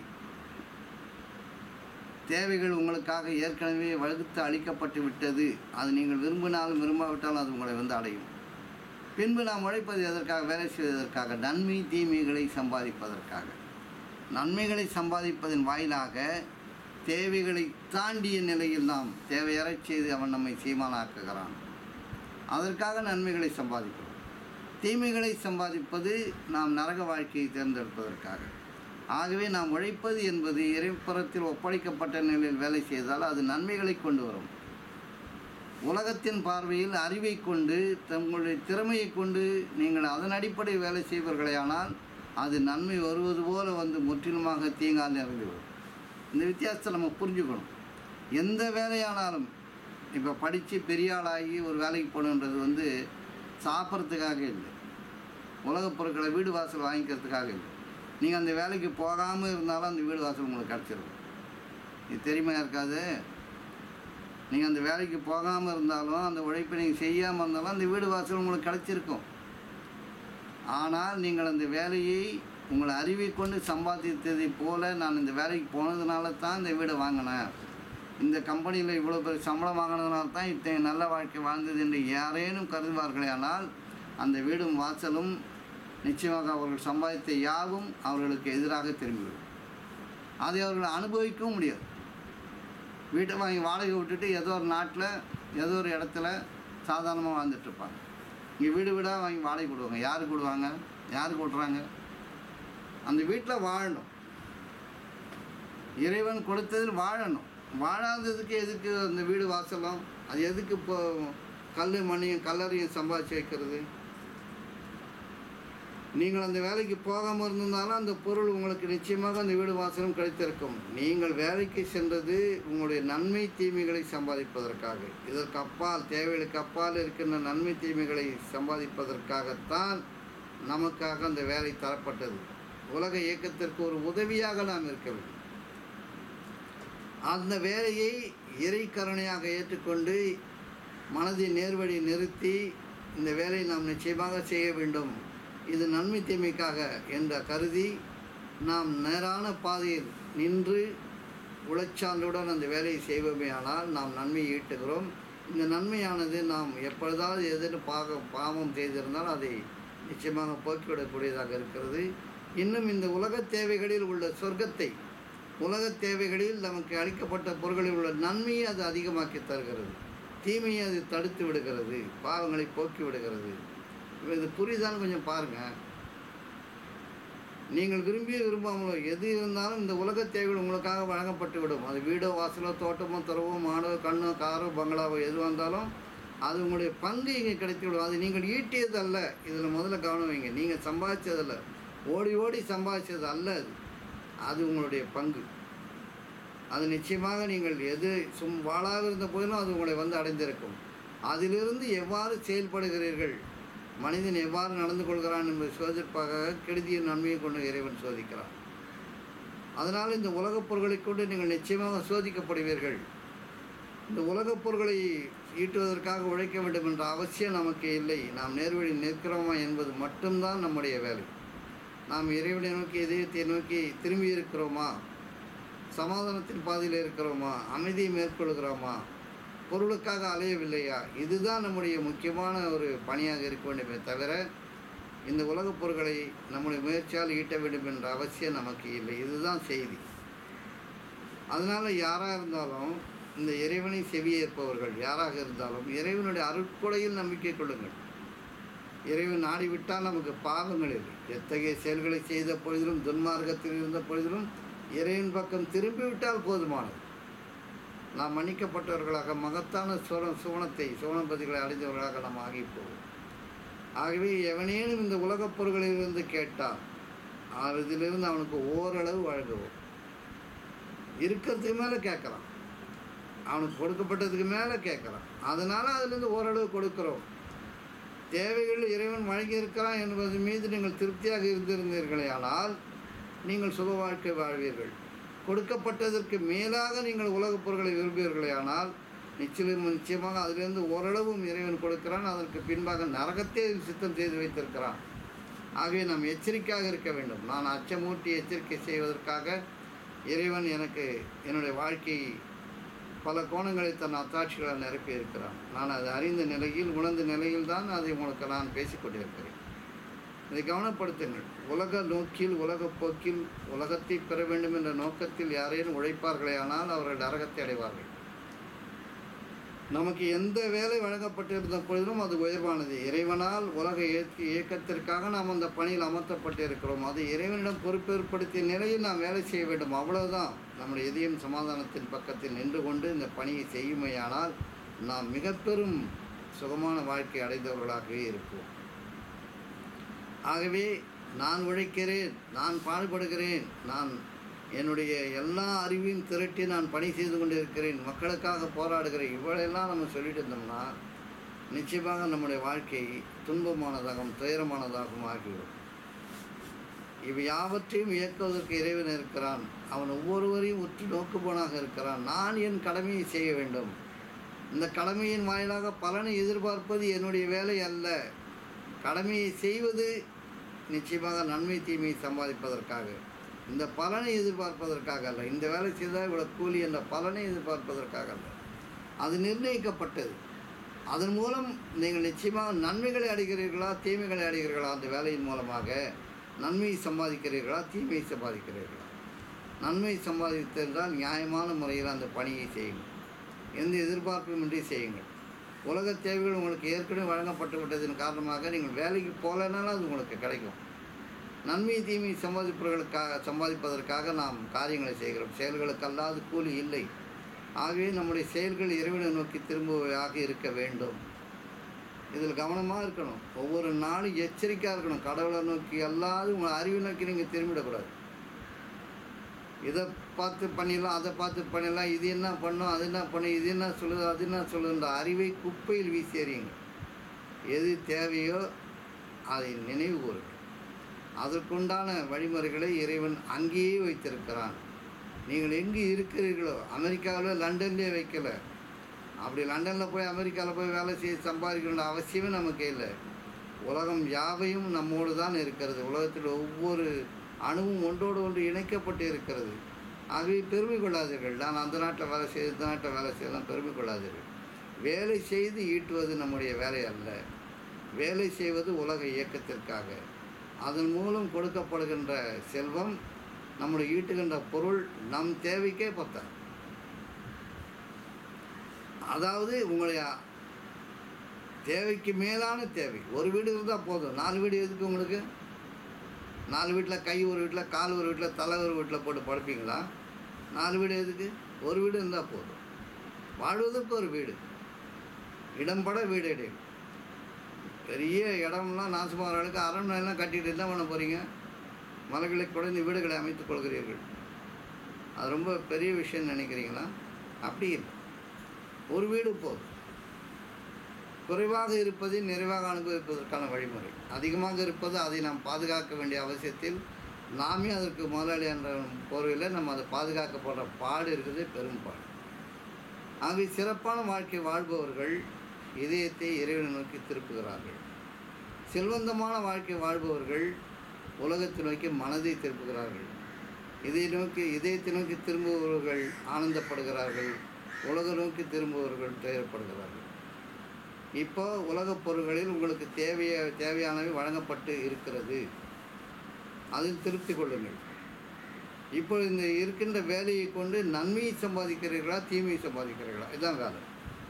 தேவைகள் உங்களுக்காக ஏற்கனவே வகுத்து அளிக்கப்பட்டு விட்டது அது நீங்கள் விரும்பினாலும் விரும்பாவிட்டாலும் அது உங்களை வந்து அடையும் பின்பு நாம் உழைப்பது எதற்காக வேலை செய்வதற்காக நன்மை தீமைகளை சம்பாதிப்பதற்காக நன்மைகளை சம்பாதிப்பதன் வாயிலாக தேவைகளை தாண்டிய நிலையில் நாம் தேவையறச் செய்து அவன் நம்மை சீமானாக்குகிறான் அதற்காக நன்மைகளை சம்பாதிக்கிறோம் தீமைகளை சம்பாதிப்பது நாம் நரக வாழ்க்கையை தேர்ந்தெடுப்பதற்காக ஆகவே நாம் உழைப்பது என்பது இறைப்புறத்தில் ஒப்படைக்கப்பட்ட நிலையில் வேலை செய்தால் அது நன்மைகளை கொண்டு வரும் உலகத்தின் பார்வையில் அறிவை கொண்டு தங்களுடைய திறமையை கொண்டு நீங்கள் அதன் அடிப்படையில் வேலை செய்வர்களேயானால் அது நன்மை வருவது போல வந்து முற்றிலுமாக தீங்கால் நிறைந்துவிடும் இந்த வித்தியாசத்தை நம்ம புரிஞ்சுக்கணும் எந்த வேலையானாலும் இப்போ படித்து பெரிய ஆளாகி ஒரு வேலைக்கு போகணுன்றது வந்து சாப்பிட்றதுக்காக இல்லை உலகப் பொருட்களை வீடு வாசல் வாங்கிக்கிறதுக்காக இல்லை நீங்கள் அந்த வேலைக்கு போகாமல் இருந்தாலும் அந்த வீடு வாசல் உங்களுக்கு கிடச்சிரும் இது தெரியுமா இருக்காது நீங்கள் அந்த வேலைக்கு போகாமல் இருந்தாலும் அந்த உழைப்பை நீங்கள் செய்யாமல் இருந்தாலும் அந்த வீடு வாசல் உங்களுக்கு கிடச்சிருக்கும் ஆனால் நீங்கள் அந்த வேலையை உங்களை அறிவை கொண்டு சம்பாதித்ததை போல நான் இந்த வேலைக்கு போனதுனால தான் இந்த வீடை வாங்கினேன் இந்த கம்பெனியில் இவ்வளோ பேர் சம்பளம் வாங்கினதுனால தான் இத்தனை நல்ல வாழ்க்கை வாழ்ந்தது என்று யாரேனும் கருதுவார்களே ஆனால் அந்த வீடும் வாசலும் நிச்சயமாக அவர்கள் சம்பாதித்த யாவும் அவர்களுக்கு எதிராக திரும்பிவிடும் அதை அவர்கள் அனுபவிக்கவும் முடியாது வீட்டை வாங்கி வாடகை விட்டுட்டு ஏதோ ஒரு நாட்டில் ஏதோ ஒரு இடத்துல சாதாரணமாக வாழ்ந்துட்டுருப்பாங்க இங்கே வீடு வீடாக வாங்கி வாடகை கொடுவாங்க யாருக்கு கொடுவாங்க யாருக்கு விட்றாங்க அந்த வீட்டில் வாழணும் இறைவன் கொடுத்ததில் வாழணும் வாழாததுக்கு எதுக்கு அந்த வீடு வாசலும் அது எதுக்கு இப்போ கல் மணியும் கல்லறையும் சம்பாதிச்சு வைக்கிறது நீங்கள் அந்த வேலைக்கு போகாமல் இருந்திருந்தாலும் அந்த பொருள் உங்களுக்கு நிச்சயமாக அந்த வீடு வாசலும் கிடைத்திருக்கும் நீங்கள் வேலைக்கு சென்றது உங்களுடைய நன்மை தீமைகளை சம்பாதிப்பதற்காக இதற்கு அப்பால் தேவைகளுக்கு அப்பால் இருக்கின்ற நன்மை தீமைகளை சம்பாதிப்பதற்காகத்தான் நமக்காக அந்த வேலை தரப்பட்டது உலக இயக்கத்திற்கு ஒரு உதவியாக நாம் இருக்க வேண்டும் அந்த வேலையை இறை கருணையாக ஏற்றுக்கொண்டு மனதை நேர்வழி நிறுத்தி இந்த வேலையை நாம் நிச்சயமாக செய்ய வேண்டும் இது நன்மை தீமைக்காக என்ற கருதி நாம் நேரான பாதையில் நின்று உழைச்சான்றுடன் அந்த வேலையை செய்வோமேயானால் நாம் நன்மையை ஈட்டுகிறோம் இந்த நன்மையானது நாம் எப்பொழுதாவது எதிர் பாக பாவம் செய்திருந்தால் அதை நிச்சயமாக போக்கிவிடக்கூடியதாக இருக்கிறது இன்னும் இந்த உலகத் தேவைகளில் உள்ள சொர்க்கத்தை உலகத் தேவைகளில் நமக்கு அளிக்கப்பட்ட பொருட்களில் உள்ள நன்மையை அது அதிகமாக்கி தருகிறது தீமையை அது தடுத்து விடுகிறது பாவங்களை போக்கி விடுகிறது இது புரியுதான்னு கொஞ்சம் பாருங்கள் நீங்கள் விரும்பிய விரும்பாமலோ எது இருந்தாலும் இந்த உலகத் தேவைகள் உங்களுக்காக வழங்கப்பட்டு விடும் அது வீடோ வாசலோ தோட்டமோ துறவோ மாடோ கண்ணோ காரோ பங்களாவோ எது வந்தாலும் அது உங்களுடைய பங்கு இங்கே கிடைத்துவிடும் அது நீங்கள் ஈட்டியது அல்ல இதில் முதல்ல கவனம் வைங்க நீங்கள் சம்பாதிச்சதல்ல ஓடி ஓடி சம்பாதிச்சது அல்ல அது அது உங்களுடைய பங்கு அது நிச்சயமாக நீங்கள் எது சும் வாழாக இருந்த போதிலும் அது உங்களை வந்து அடைந்திருக்கும் அதிலிருந்து எவ்வாறு செயல்படுகிறீர்கள் மனிதன் எவ்வாறு நடந்து கொள்கிறான் என்பதை சோதிப்பாக கெடுதியின் நன்மையை கொண்டு இறைவன் சோதிக்கிறான் அதனால் இந்த உலகப் பொருள்களைக் கொண்டு நீங்கள் நிச்சயமாக சோதிக்கப்படுவீர்கள் இந்த உலகப் பொருள்களை ஈட்டுவதற்காக உழைக்க வேண்டும் என்ற அவசியம் நமக்கு இல்லை நாம் நேர்வழி நிற்கிறோமா என்பது மட்டும்தான் நம்முடைய வேலை நாம் இறைவனை நோக்கி இதயத்தை நோக்கி திரும்பி இருக்கிறோமா சமாதானத்தின் பாதையில் இருக்கிறோமா அமைதியை மேற்கொள்கிறோமா பொருளுக்காக அலையவில்லையா இதுதான் நம்முடைய முக்கியமான ஒரு பணியாக இருக்க வேண்டுமே தவிர இந்த உலகப் பொருட்களை நம்முடைய முயற்சியால் ஈட்ட வேண்டும் என்ற அவசியம் நமக்கு இல்லை இதுதான் செய்தி அதனால் யாராக இருந்தாலும் இந்த இறைவனை செவியேற்பவர்கள் யாராக இருந்தாலும் இறைவனுடைய அருட்கொடையில் நம்பிக்கை கொள்ளுங்கள் இறைவன் நாடி விட்டால் நமக்கு பாவங்கள் இல்லை எத்தகைய செயல்களை செய்த பொழுதிலும் துன்மார்க்கத்தில் இருந்த பொழுதிலும் இறைவன் பக்கம் திரும்பிவிட்டால் போதுமானது நாம் மன்னிக்கப்பட்டவர்களாக மகத்தான சுவன சுவனத்தை சுவனபதிகளை அடைந்தவர்களாக நாம் ஆகி போவோம் ஆகவே எவனேனும் இந்த உலகப் பொருள்களிலிருந்து கேட்டால் அதிலிருந்து அவனுக்கு ஓரளவு வழங்குவோம் இருக்கிறதுக்கு மேலே கேட்குறான் அவனுக்கு கொடுக்கப்பட்டதுக்கு மேலே கேட்குறான் அதனால் அதிலிருந்து ஓரளவு கொடுக்கிறோம் தேவைகள் இறைவன் வழங்கியிருக்கிறான் என்பது மீது நீங்கள் திருப்தியாக இருந்திருந்தீர்களே ஆனால் நீங்கள் சுக வாழ்க்கை வாழ்வீர்கள் கொடுக்கப்பட்டதற்கு மேலாக நீங்கள் உலகப் பொருட்களை விரும்புவீர்களே ஆனால் நிச்சயம் நிச்சயமாக அதிலிருந்து ஓரளவும் இறைவன் கொடுக்கிறான் அதற்கு பின்பாக நரகத்தை சித்தம் செய்து வைத்திருக்கிறான் ஆகவே நாம் எச்சரிக்கையாக இருக்க வேண்டும் நான் அச்சமூட்டி எச்சரிக்கை செய்வதற்காக இறைவன் எனக்கு என்னுடைய வாழ்க்கையை பல கோணங்களை தன் அத்தாட்சிகளால் நிரப்பி இருக்கிறான் நான் அதை அறிந்த நிலையில் உணர்ந்த நிலையில் தான் அதை உங்களுக்கு நான் பேசிக்கொண்டிருக்கிறேன் இதை கவனப்படுத்துங்கள் உலக நோக்கில் உலகப் போக்கில் உலகத்தை பெற வேண்டும் என்ற நோக்கத்தில் யாரேனும் உழைப்பார்களே ஆனால் அவர்கள் நரகத்தை அடைவார்கள் நமக்கு எந்த வேலை வழங்கப்பட்டிருந்த பொழுதிலும் அது உயர்வானது இறைவனால் உலக இயக்க இயக்கத்திற்காக நாம் அந்த பணியில் அமர்த்தப்பட்டிருக்கிறோம் அது இறைவனிடம் பொறுப்பேற்படுத்திய நிலையில் நாம் வேலை செய்ய வேண்டும் அவ்வளவுதான் நம்முடைய இதயம் சமாதானத்தின் பக்கத்தில் நின்று கொண்டு இந்த பணியை செய்யுமையானால் நாம் மிக பெரும் சுகமான வாழ்க்கை அடைந்தவர்களாகவே இருப்போம் ஆகவே நான் உழைக்கிறேன் நான் பாடுபடுகிறேன் நான் என்னுடைய எல்லா அறிவையும் திரட்டி நான் பணி செய்து கொண்டிருக்கிறேன் மக்களுக்காக போராடுகிறேன் இவ்வளெல்லாம் நம்ம சொல்லிட்டு இருந்தோம்னா நிச்சயமாக நம்முடைய வாழ்க்கை துன்பமானதாகவும் துயரமானதாகவும் ஆகிவிடும் இவை யாவற்றையும் இயக்குவதற்கு இறைவன் இருக்கிறான் அவன் ஒவ்வொருவரையும் உற்று நோக்குபவனாக இருக்கிறான் நான் என் கடமையை செய்ய வேண்டும் இந்த கடமையின் வாயிலாக பலனை எதிர்பார்ப்பது என்னுடைய வேலை அல்ல கடமையை செய்வது நிச்சயமாக நன்மை தீமையை சம்பாதிப்பதற்காக இந்த பலனை எதிர்பார்ப்பதற்காக அல்ல இந்த வேலை செய்தால் இவ்வளோ கூலி என்ற பலனை எதிர்பார்ப்பதற்காக அல்ல அது நிர்ணயிக்கப்பட்டது அதன் மூலம் நீங்கள் நிச்சயமாக நன்மைகளை அடைகிறீர்களா தீமைகளை அடைகிறீர்களா அந்த வேலையின் மூலமாக நன்மையை சம்பாதிக்கிறீர்களா தீமையை சம்பாதிக்கிறீர்களா நன்மை சம்பாதித்திருந்தால் நியாயமான முறையில் அந்த பணியை செய்யுங்கள் எந்த எதிர்பார்ப்புமின்றி செய்யுங்கள் உலக தேவைகள் உங்களுக்கு ஏற்கனவே வழங்கப்பட்டு விட்டதன் காரணமாக நீங்கள் வேலைக்கு போகலனாலும் அது உங்களுக்கு கிடைக்கும் நன்மை தீமை சம்பாதிப்பவர்களுக்காக சம்பாதிப்பதற்காக நாம் காரியங்களை செய்கிறோம் செயல்களுக்கு அல்லாது கூலி இல்லை ஆகவே நம்முடைய செயல்கள் இறைவனை நோக்கி திரும்புவதாக இருக்க வேண்டும் இதில் கவனமாக இருக்கணும் ஒவ்வொரு நாளும் எச்சரிக்கையாக இருக்கணும் கடவுளை நோக்கி அல்லாது உங்களை அறிவை நோக்கி நீங்கள் திரும்பிடக்கூடாது இதை பார்த்து பண்ணிடலாம் அதை பார்த்து பண்ணிடலாம் இது என்ன பண்ணும் அது என்ன பண்ணும் இது என்ன சொல்லுது அது என்ன சொல்லுதுன்ற அறிவை குப்பையில் வீசி எறியுங்க எது தேவையோ அதை நினைவு கூறுங்கள் அதற்குண்டான வழிமுறைகளை இறைவன் அங்கேயே வைத்திருக்கிறான் நீங்கள் எங்கே இருக்கிறீர்களோ அமெரிக்காவில் லண்டன்லேயே வைக்கல அப்படி லண்டனில் போய் அமெரிக்காவில் போய் வேலை செய்ய சம்பாதிக்கணுன்ற அவசியமே நமக்கு இல்லை உலகம் யாவையும் நம்மோடு தான் இருக்கிறது உலகத்தில் ஒவ்வொரு அணுவும் ஒன்றோடு ஒன்று இணைக்கப்பட்டு இருக்கிறது ஆகவே பெருமை கொள்ளாதீர்கள் நான் அந்த நாட்டில் வேலை செய்து இந்த நாட்டில் வேலை செய்யலாம் பெருமை கொள்ளாதீர்கள் வேலை செய்து ஈட்டுவது நம்முடைய வேலை அல்ல வேலை செய்வது உலக இயக்கத்திற்காக அதன் மூலம் கொடுக்கப்படுகின்ற செல்வம் நம்முடைய ஈட்டுகின்ற பொருள் நம் தேவைக்கே பத்தாது அதாவது உங்களுடைய தேவைக்கு மேலான தேவை ஒரு வீடு இருந்தால் போதும் நாலு வீடு எதுக்கு உங்களுக்கு நாலு வீட்டில் கை ஒரு வீட்டில் கால் ஒரு வீட்டில் தலை ஒரு வீட்டில் போட்டு படுப்பீங்களா நாலு வீடு எதுக்கு ஒரு வீடு இருந்தால் போதும் வாழ்வதற்கு ஒரு வீடு இடம்பட வீடு இடையே பெரிய இடம்லாம் நாசமாகிறவர்களுக்கு அரண்மனைலாம் கட்டிட்டு என்ன பண்ண போகிறீங்க மலைகளை குறைந்து வீடுகளை அமைத்துக் கொள்கிறீர்கள் அது ரொம்ப பெரிய விஷயம் நினைக்கிறீங்களா அப்படி இல்லை ஒரு வீடு போதும் குறைவாக இருப்பதை நிறைவாக அனுபவிப்பதற்கான வழிமுறை அதிகமாக இருப்பது அதை நாம் பாதுகாக்க வேண்டிய அவசியத்தில் நாமே அதற்கு முதலாளி என்ற போர்வையில் நம்ம அதை பாதுகாக்கப்படுற பாடு இருக்குது பெரும்பாடு ஆகவே சிறப்பான வாழ்க்கை வாழ்பவர்கள் இதயத்தை இறைவனை நோக்கி திருப்புகிறார்கள் செல்வந்தமான வாழ்க்கை வாழ்பவர்கள் உலகத்தை நோக்கி மனதை திருப்புகிறார்கள் இதை நோக்கி இதயத்தை நோக்கி திரும்புபவர்கள் ஆனந்தப்படுகிறார்கள் உலக நோக்கி திரும்புபவர்கள் துயரப்படுகிறார்கள் இப்போ உலகப் பொருள்களில் உங்களுக்கு தேவைய தேவையானவை வழங்கப்பட்டு இருக்கிறது அதில் திருப்தி கொள்ளுங்கள் இப்போ இந்த இருக்கின்ற வேலையை கொண்டு நன்மையை சம்பாதிக்கிறீர்களா தீமையை சம்பாதிக்கிறீர்களா இதுதான் காலம்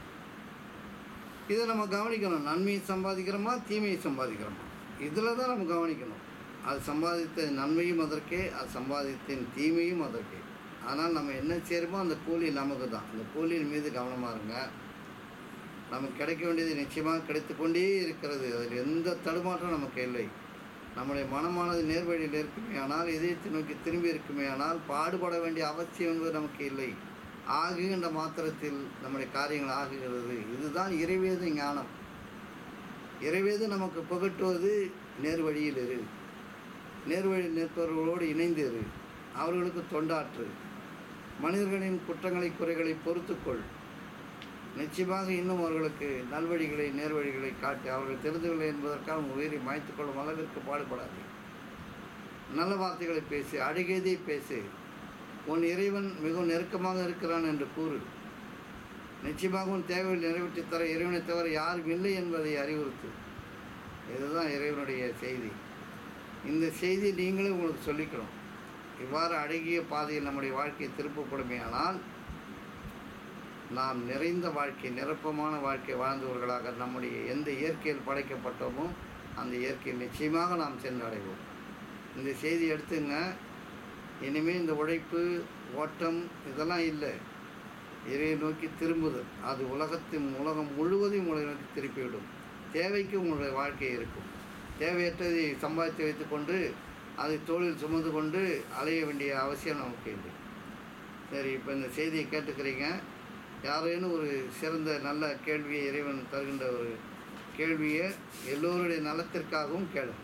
இதை நம்ம கவனிக்கணும் நன்மையை சம்பாதிக்கிறோமா தீமையை சம்பாதிக்கிறோமா இதில் தான் நம்ம கவனிக்கணும் அது சம்பாதித்த நன்மையும் அதற்கே அது சம்பாதித்தின் தீமையும் அதற்கே ஆனால் நம்ம என்ன செய்கிறோமோ அந்த கூலி நமக்கு தான் அந்த கூலியின் மீது கவனமாக இருங்க நமக்கு கிடைக்க வேண்டியது நிச்சயமாக கிடைத்து கொண்டே இருக்கிறது அதில் எந்த தடுமாற்றம் நமக்கு இல்லை நம்முடைய மனமானது நேர்வழியில் இருக்குமே ஆனால் இதயத்தை நோக்கி திரும்பி இருக்குமே ஆனால் பாடுபட வேண்டிய அவசியம் என்பது நமக்கு இல்லை ஆகுகின்ற மாத்திரத்தில் நம்முடைய காரியங்கள் ஆகுகிறது இதுதான் இறைவேத ஞானம் இறைவேது நமக்கு புகட்டுவது நேர்வழியில் இரு நேர்வழியில் நிற்பவர்களோடு இணைந்து இரு அவர்களுக்கு தொண்டாற்று மனிதர்களின் குற்றங்களை குறைகளை பொறுத்துக்கொள் நிச்சயமாக இன்னும் அவர்களுக்கு நல்வழிகளை நேர்வழிகளை காட்டி அவர்கள் தெரிந்துவில்லை என்பதற்காக உன் உயிரை மாய்த்துக் கொள்ளும் அளவிற்கு பாடுபடாது நல்ல வார்த்தைகளை பேசு அழுகையதை பேசு உன் இறைவன் மிகவும் நெருக்கமாக இருக்கிறான் என்று கூறு நிச்சயமாக உன் தேவைகள் நிறைவேற்றித் தர இறைவனை தவிர யாரும் இல்லை என்பதை அறிவுறுத்து இதுதான் இறைவனுடைய செய்தி இந்த செய்தி நீங்களே உங்களுக்கு சொல்லிக்கணும் இவ்வாறு அழகிய பாதையில் நம்முடைய வாழ்க்கையை திருப்பப்படுமேயானால் நாம் நிறைந்த வாழ்க்கை நிரப்பமான வாழ்க்கை வாழ்ந்தவர்களாக நம்முடைய எந்த இயற்கையில் படைக்கப்பட்டோமோ அந்த இயற்கையில் நிச்சயமாக நாம் சென்று அடைவோம் இந்த செய்தி எடுத்துங்க இனிமேல் இந்த உழைப்பு ஓட்டம் இதெல்லாம் இல்லை இறையை நோக்கி திரும்புதல் அது உலகத்தின் உலகம் முழுவதையும் உங்களை நோக்கி திருப்பிவிடும் தேவைக்கு உங்களுடைய வாழ்க்கை இருக்கும் தேவையற்றதை சம்பாதித்து வைத்துக்கொண்டு அதை தோளில் சுமந்து கொண்டு அலைய வேண்டிய அவசியம் நமக்கு இல்லை சரி இப்போ இந்த செய்தியை கேட்டுக்கிறீங்க யாரேனும் ஒரு சிறந்த நல்ல கேள்வியை இறைவன் தருகின்ற ஒரு கேள்வியை எல்லோருடைய நலத்திற்காகவும் கேளு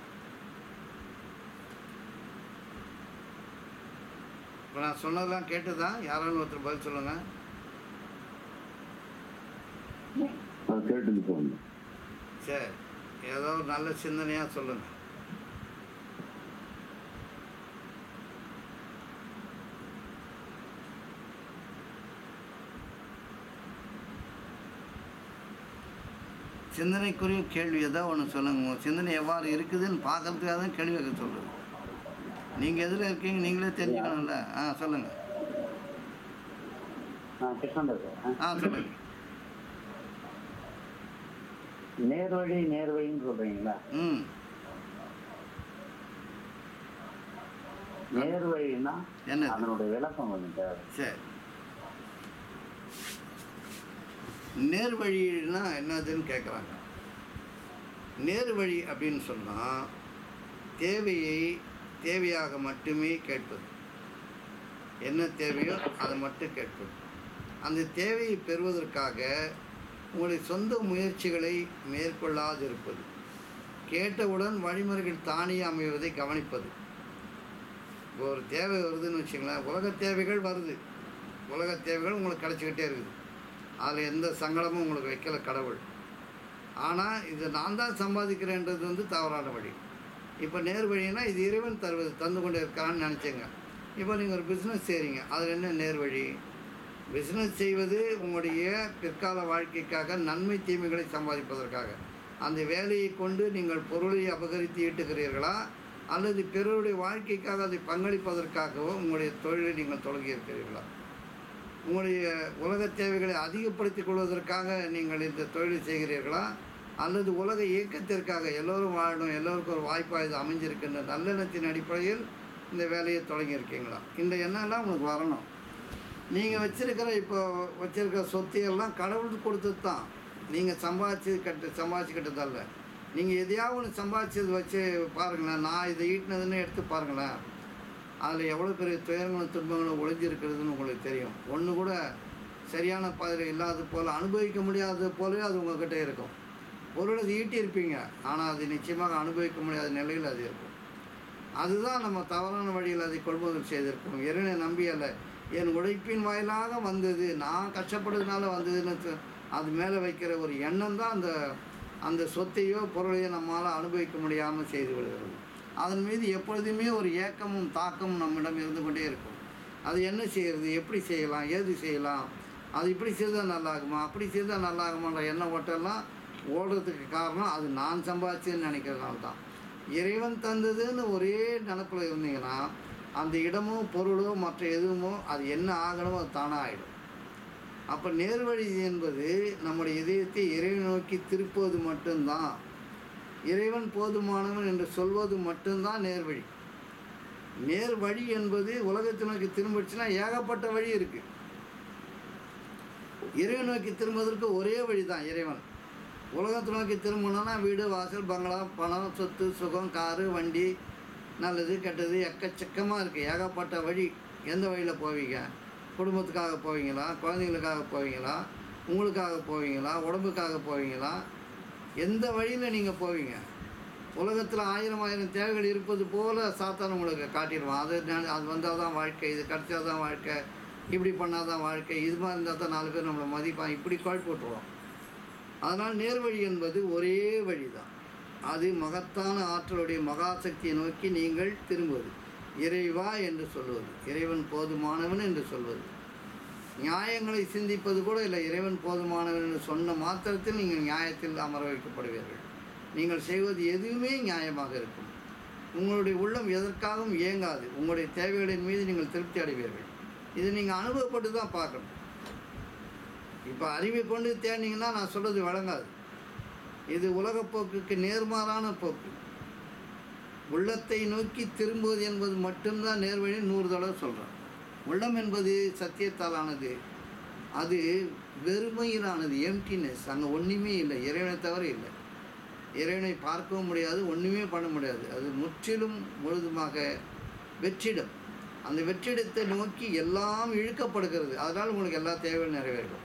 இப்போ நான் சொன்னதெல்லாம் கேட்டுதா யாராலும் ஒருத்தர் பதில் சொல்லுங்க நான் கேட்டுட்டு போங்க சரி ஏதோ ஒரு நல்ல சிந்தனையாக சொல்லுங்க சிந்தனைக்குரிய கேள்வி ஏதோ ஒன்று சொல்லுங்க உங்கள் சிந்தனை எவ்வாறு இருக்குதுன்னு பார்க்கறதுக்காக தான் கேள்வி கேட்க சொல்லுது நீங்கள் எதில் இருக்கீங்க நீங்களே தெரிஞ்சுக்கணும்ல ஆ சொல்லுங்கள் நான் கிருஷ்ணன் பேசுறேன் ஆ சொல்லுங்கள் நேர்வழி நேர்வழின்னு சொல்றீங்களா ம் நேர்வழின்னா என்னது அதனுடைய விளக்கம் கொஞ்சம் தேவை சரி நேர்வழினா என்னதுன்னு கேட்குறாங்க நேர்வழி அப்படின்னு சொன்னால் தேவையை தேவையாக மட்டுமே கேட்பது என்ன தேவையோ அதை மட்டும் கேட்பது அந்த தேவையை பெறுவதற்காக உங்களுடைய சொந்த முயற்சிகளை மேற்கொள்ளாதிருப்பது கேட்டவுடன் வழிமுறைகள் தானே அமைவதை கவனிப்பது இப்போ ஒரு தேவை வருதுன்னு வச்சுங்களேன் உலக தேவைகள் வருது உலக தேவைகள் உங்களுக்கு கிடச்சிக்கிட்டே இருக்குது அதில் எந்த சங்கடமும் உங்களுக்கு வைக்கல கடவுள் ஆனால் இது நான் தான் சம்பாதிக்கிறேன்றது வந்து தவறான வழி இப்போ நேர் வழினா இது இறைவன் தருவது தந்து கொண்டே இருக்கான்னு நினச்சேங்க இப்போ நீங்கள் ஒரு பிஸ்னஸ் செய்கிறீங்க அதில் என்ன நேர் வழி பிஸ்னஸ் செய்வது உங்களுடைய பிற்கால வாழ்க்கைக்காக நன்மை தீமைகளை சம்பாதிப்பதற்காக அந்த வேலையை கொண்டு நீங்கள் பொருளை அபகரித்து ஈட்டுகிறீர்களா அல்லது பிறருடைய வாழ்க்கைக்காக அதை பங்களிப்பதற்காகவோ உங்களுடைய தொழிலை நீங்கள் தொடங்கி இருக்கிறீர்களா உங்களுடைய உலக தேவைகளை அதிகப்படுத்திக் கொள்வதற்காக நீங்கள் இந்த தொழிலை செய்கிறீர்களா அல்லது உலக இயக்கத்திற்காக எல்லோரும் வாழணும் எல்லோருக்கும் ஒரு வாய்ப்பாக இது அமைஞ்சிருக்கின்ற நல்லெண்ணத்தின் அடிப்படையில் இந்த வேலையை தொடங்கியிருக்கீங்களா இந்த எண்ணம்லாம் உங்களுக்கு வரணும் நீங்கள் வச்சிருக்கிற இப்போ வச்சிருக்கிற சொத்தையெல்லாம் கடவுள் கொடுத்தது தான் நீங்கள் சம்பாதிச்சு கட்டு சம்பாதிச்சுக்கிட்டதல்ல நீங்கள் எதையாவது ஒன்று சம்பாதிச்சது வச்சு பாருங்களேன் நான் இதை ஈட்டினதுன்னு எடுத்து பாருங்களேன் அதில் எவ்வளோ பெரிய துயரங்களும் துன்பங்களும் ஒளிஞ்சிருக்கிறதுன்னு உங்களுக்கு தெரியும் ஒன்று கூட சரியான பாதையில் இல்லாத போல் அனுபவிக்க முடியாதது போலவே அது உங்ககிட்ட இருக்கும் பொருளை ஈட்டியிருப்பீங்க ஆனால் அது நிச்சயமாக அனுபவிக்க முடியாத நிலையில் அது இருக்கும் அதுதான் நம்ம தவறான வழியில் அதை கொள்முதல் செய்திருக்கோம் இறைவனை நம்பி அல்ல என் உழைப்பின் வாயிலாக வந்தது நான் கஷ்டப்படுறதுனால வந்ததுன்னு சொ- அது மேலே வைக்கிற ஒரு எண்ணம் தான் அந்த அந்த சொத்தையோ பொருளையோ நம்மால் அனுபவிக்க முடியாமல் செய்து விடுகிறது அதன் மீது எப்பொழுதுமே ஒரு ஏக்கமும் தாக்கமும் நம்மிடம் இருந்து கொண்டே இருக்கும் அது என்ன செய்கிறது எப்படி செய்யலாம் ஏது செய்யலாம் அது இப்படி செய்தால் நல்லாகுமா அப்படி செய்தால் நல்லாகுமான்ற எண்ண ஓட்டெல்லாம் ஓடுறதுக்கு காரணம் அது நான் சம்பாதிச்சேன்னு நினைக்கிறதுனால தான் இறைவன் தந்ததுன்னு ஒரே நினப்பில் இருந்தீங்கன்னா அந்த இடமோ பொருளோ மற்ற எதுவுமோ அது என்ன ஆகணுமோ அது தானாக ஆகிடும் அப்போ நேர்வழி என்பது நம்முடைய இதயத்தை இறைவன் நோக்கி திருப்புவது மட்டும்தான் இறைவன் போதுமானவன் என்று சொல்வது மட்டும்தான் நேர்வழி நேர் வழி என்பது உலகத்தை நோக்கி திரும்பிடுச்சுன்னா ஏகப்பட்ட வழி இருக்குது இறைவன் நோக்கி திரும்புவதற்கு ஒரே வழி தான் இறைவன் உலகத்தை நோக்கி திரும்பணும்னா வீடு வாசல் பங்களா பணம் சொத்து சுகம் காரு வண்டி நல்லது கெட்டது எக்கச்சக்கமாக இருக்குது ஏகப்பட்ட வழி எந்த வழியில் போவீங்க குடும்பத்துக்காக போவீங்களா குழந்தைங்களுக்காக போவீங்களா உங்களுக்காக போவீங்களா உடம்புக்காக போவீங்களா எந்த வழியில் நீங்கள் போவீங்க உலகத்தில் ஆயிரம் ஆயிரம் தேவைகள் இருப்பது போல சாத்தான் உங்களுக்கு காட்டிடுவான் அது நெ- அது வந்தால் தான் வாழ்க்கை இது கிடச்சா தான் வாழ்க்கை இப்படி பண்ணால் தான் வாழ்க்கை இது மாதிரி இருந்தால் தான் நாலு பேர் நம்மளை மதிப்பான் இப்படி கால் போட்டுருவோம் அதனால் நேர்வழி என்பது ஒரே வழி தான் அது மகத்தான ஆற்றலுடைய மகாசக்தியை நோக்கி நீங்கள் திரும்புவது இறைவா என்று சொல்வது இறைவன் போதுமானவன் என்று சொல்வது நியாயங்களை சிந்திப்பது கூட இல்லை இறைவன் போதுமானவன் என்று சொன்ன மாத்திரத்தில் நீங்கள் நியாயத்தில் அமர வைக்கப்படுவீர்கள் நீங்கள் செய்வது எதுவுமே நியாயமாக இருக்கும் உங்களுடைய உள்ளம் எதற்காகவும் இயங்காது உங்களுடைய தேவைகளின் மீது நீங்கள் திருப்தி அடைவீர்கள் இது நீங்கள் அனுபவப்பட்டு தான் பார்க்கணும் இப்போ அறிவை கொண்டு தேடினீங்கன்னா நான் சொல்கிறது வழங்காது இது உலகப்போக்குக்கு நேர்மாறான போக்கு உள்ளத்தை நோக்கி திரும்புவது என்பது மட்டும்தான் நேர்வழி நூறு தடவை சொல்கிறேன் உள்ளம் என்பது சத்தியத்தாலானது அது வெறுமையிலானது எம்டினஸ் அங்கே ஒன்றுமே இல்லை இறைவனை தவிர இல்லை இறைவனை பார்க்கவும் முடியாது ஒன்றுமே பண்ண முடியாது அது முற்றிலும் முழுதுமாக வெற்றிடம் அந்த வெற்றிடத்தை நோக்கி எல்லாம் இழுக்கப்படுகிறது அதனால் உங்களுக்கு எல்லா தேவையும் நிறைவேறும்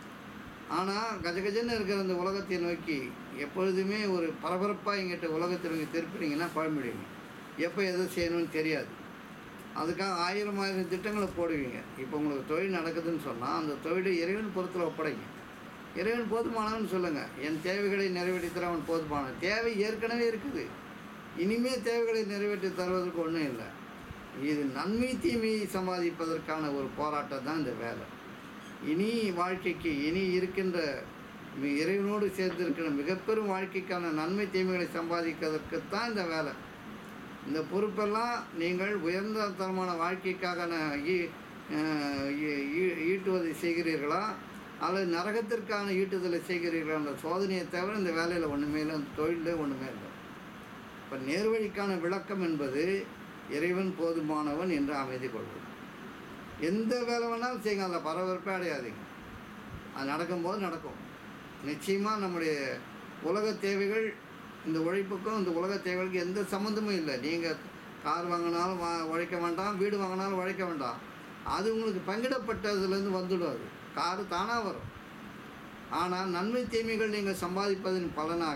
ஆனால் கஜகஜன்னு இருக்கிற அந்த உலகத்தை நோக்கி எப்பொழுதுமே ஒரு பரபரப்பாக எங்கிட்ட உலகத்தை நோக்கி திருப்பினீங்கன்னா குழம்பிடுவீங்க எப்போ எதை செய்யணும்னு தெரியாது அதுக்காக ஆயிரம் ஆயிரம் திட்டங்களை போடுவீங்க இப்போ உங்களுக்கு தொழில் நடக்குதுன்னு சொன்னால் அந்த தொழிலை இறைவன் பொறுத்தில் ஒப்படைங்க இறைவன் போதுமானவன் சொல்லுங்கள் என் தேவைகளை நிறைவேற்றி தர அவன் போதுமானவன் தேவை ஏற்கனவே இருக்குது இனிமே தேவைகளை நிறைவேற்றி தருவதற்கு ஒன்றும் இல்லை இது நன்மை தீமையை சம்பாதிப்பதற்கான ஒரு போராட்டம் தான் இந்த வேலை இனி வாழ்க்கைக்கு இனி இருக்கின்ற மி- இறைவனோடு சேர்ந்திருக்கிற மிகப்பெரும் வாழ்க்கைக்கான நன்மை தீமைகளை சம்பாதிக்கிறதுக்குத்தான் இந்த வேலை இந்த பொறுப்பெல்லாம் நீங்கள் உயர்ந்த தரமான வாழ்க்கைக்காக ந- ஈ- அஹ் ஈ- ஈ- ஈட்டுவதை செய்கிறீர்களா அல்லது நரகத்திற்கான ஈட்டுதலை செய்கிறீர்களா என்ற சோதனையை தவிர இந்த வேலையில் ஒன்றுமே இல்லை அந்த தொழிலில் ஒன்றுமே இல்லை இப்போ நேர்வழிக்கான விளக்கம் என்பது இறைவன் போதுமானவன் என்று அமைதி கொள்வது எந்த வேலை வேணாலும் செய்யுங்க அதில் பரபரப்பே அடையாதீங்க அது நடக்கும்போது நடக்கும் நிச்சயமாக நம்முடைய உலக தேவைகள் இந்த உழைப்புக்கும் இந்த உலக தேவைகளுக்கு எந்த சம்மந்தமும் இல்லை நீங்கள் கார் வாங்கினாலும் வா உழைக்க வேண்டாம் வீடு வாங்கினாலும் உழைக்க வேண்டாம் அது உங்களுக்கு பங்கிடப்பட்டதுலேருந்து வந்துடும் அது காரு தானாக வரும் ஆனால் நன்மை தீமைகள் நீங்கள் சம்பாதிப்பதன் பலனாக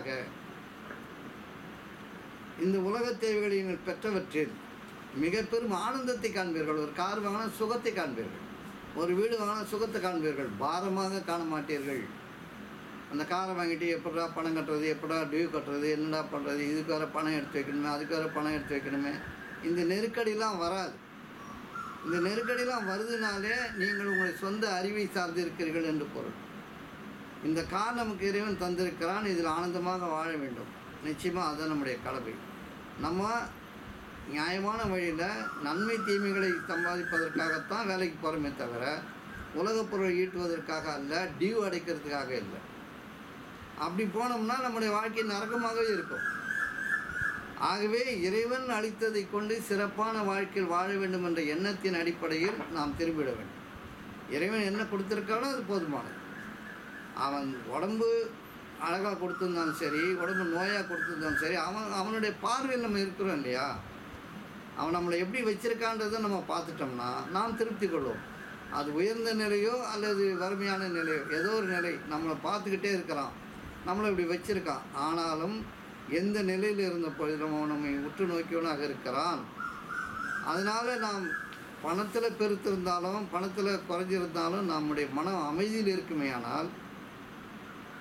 இந்த உலக தேவைகளை நீங்கள் பெற்றவற்றில் மிக பெரும் ஆனந்தத்தை காண்பீர்கள் ஒரு கார் வாங்கினா சுகத்தை காண்பீர்கள் ஒரு வீடு வாங்கினா சுகத்தை காண்பீர்கள் பாரமாக காண மாட்டீர்கள் அந்த காரை வாங்கிட்டு எப்படா பணம் கட்டுறது எப்படா டியூ கட்டுறது என்னடா பண்ணுறது இதுக்கு வேறு பணம் எடுத்து வைக்கணுமே அதுக்கு வேறு பணம் எடுத்து வைக்கணுமே இந்த நெருக்கடிலாம் வராது இந்த நெருக்கடிலாம் வருதுனாலே நீங்கள் உங்கள் சொந்த அறிவை சார்ந்து இருக்கிறீர்கள் என்று பொருள் இந்த கார் நமக்கு இறைவன் தந்திருக்கிறான் இதில் ஆனந்தமாக வாழ வேண்டும் நிச்சயமாக அதுதான் நம்முடைய கடமை நம்ம நியாயமான வழியில் நன்மை தீமைகளை சம்பாதிப்பதற்காகத்தான் வேலைக்கு போகிறோமே தவிர உலகப் பொருள் ஈட்டுவதற்காக அல்ல டியூ அடைக்கிறதுக்காக இல்லை அப்படி போனோம்னா நம்முடைய வாழ்க்கை நரகமாகவே இருக்கும் ஆகவே இறைவன் அளித்ததை கொண்டு சிறப்பான வாழ்க்கையில் வாழ வேண்டும் என்ற எண்ணத்தின் அடிப்படையில் நாம் திரும்பிட வேண்டும் இறைவன் என்ன கொடுத்திருக்கானோ அது போதுமானது அவன் உடம்பு அழகாக கொடுத்துருந்தாலும் சரி உடம்பு நோயாக கொடுத்துருந்தாலும் சரி அவன் அவனுடைய பார்வையில் நம்ம இருக்கிறோம் இல்லையா அவன் நம்மளை எப்படி வச்சிருக்கான்றதை நம்ம பார்த்துட்டோம்னா நாம் திருப்தி கொள்வோம் அது உயர்ந்த நிலையோ அல்லது வறுமையான நிலையோ ஏதோ ஒரு நிலை நம்மளை பார்த்துக்கிட்டே இருக்கிறான் நம்மளை இப்படி வச்சிருக்கான் ஆனாலும் எந்த நிலையில் இருந்த பொழுதும் அவன் நம்மை உற்று நோக்கியவனாக இருக்கிறான் அதனால் நாம் பணத்தில் பெருத்திருந்தாலும் பணத்தில் குறைஞ்சிருந்தாலும் நம்முடைய மனம் அமைதியில் இருக்குமேயானால்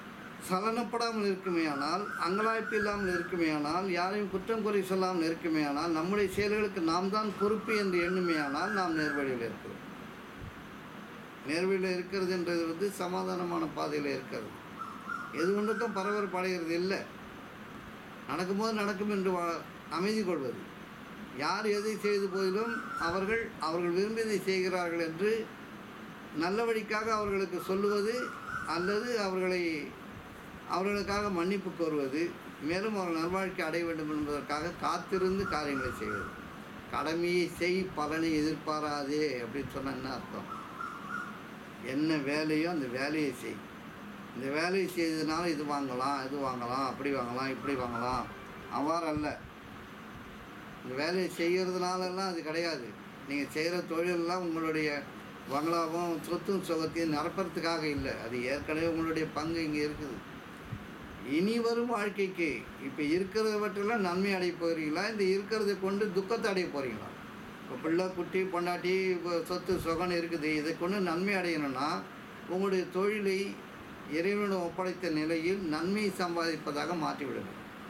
சலனப்படாமல் இருக்குமேயானால் அங்கலாய்ப்பு இல்லாமல் இருக்குமேயானால் யாரையும் குற்றம் குறை சொல்லாமல் இருக்குமேயானால் நம்முடைய செயல்களுக்கு நாம் தான் பொறுப்பு என்று எண்ணுமேயானால் நாம் நேர்வழியில் இருக்கிறோம் நேர்வழியில் இருக்கிறது என்றது வந்து சமாதானமான பாதையில் இருக்கிறது எது ஒன்றுக்கும் பரபரப்பு அடைகிறது இல்லை நடக்கும்போது நடக்கும் என்று வா- அமைதி கொள்வது யார் எதை செய்து போதிலும் அவர்கள் அவர்கள் விரும்பியதை செய்கிறார்கள் என்று நல்ல வழிக்காக அவர்களுக்கு சொல்லுவது அல்லது அவர்களை அவர்களுக்காக மன்னிப்பு கோருவது மேலும் அவர்கள் நல்வாழ்க்கை அடைய வேண்டும் என்பதற்காக காத்திருந்து காரியங்களை செய்வது கடமையை செய் பலனை எதிர்பாராதே அப்படின்னு சொன்னா என்ன அர்த்தம் என்ன வேலையோ அந்த வேலையை செய் இந்த வேலையை செய்ததுனால இது வாங்கலாம் இது வாங்கலாம் அப்படி வாங்கலாம் இப்படி வாங்கலாம் அவ்வாறு அல்ல இந்த வேலையை செய்கிறதுனாலலாம் அது கிடையாது நீங்கள் செய்கிற தொழிலெல்லாம் உங்களுடைய பங்களாவும் சொத்தும் சுகத்தையும் நிரப்புறதுக்காக இல்லை அது ஏற்கனவே உங்களுடைய பங்கு இங்கே இருக்குது இனி வரும் வாழ்க்கைக்கு இப்போ இருக்கிறவற்றெல்லாம் நன்மை அடைய போகிறீங்களா இந்த இருக்கிறதை கொண்டு துக்கத்தை அடைய போகிறீங்களா இப்போ பிள்ளை குட்டி பொண்டாட்டி இப்போ சொத்து சுகம்னு இருக்குது இதை கொண்டு நன்மை அடையணும்னா உங்களுடைய தொழிலை இறைவனிடம் ஒப்படைத்த நிலையில் நன்மை சம்பாதிப்பதாக மாற்றிவிடுங்க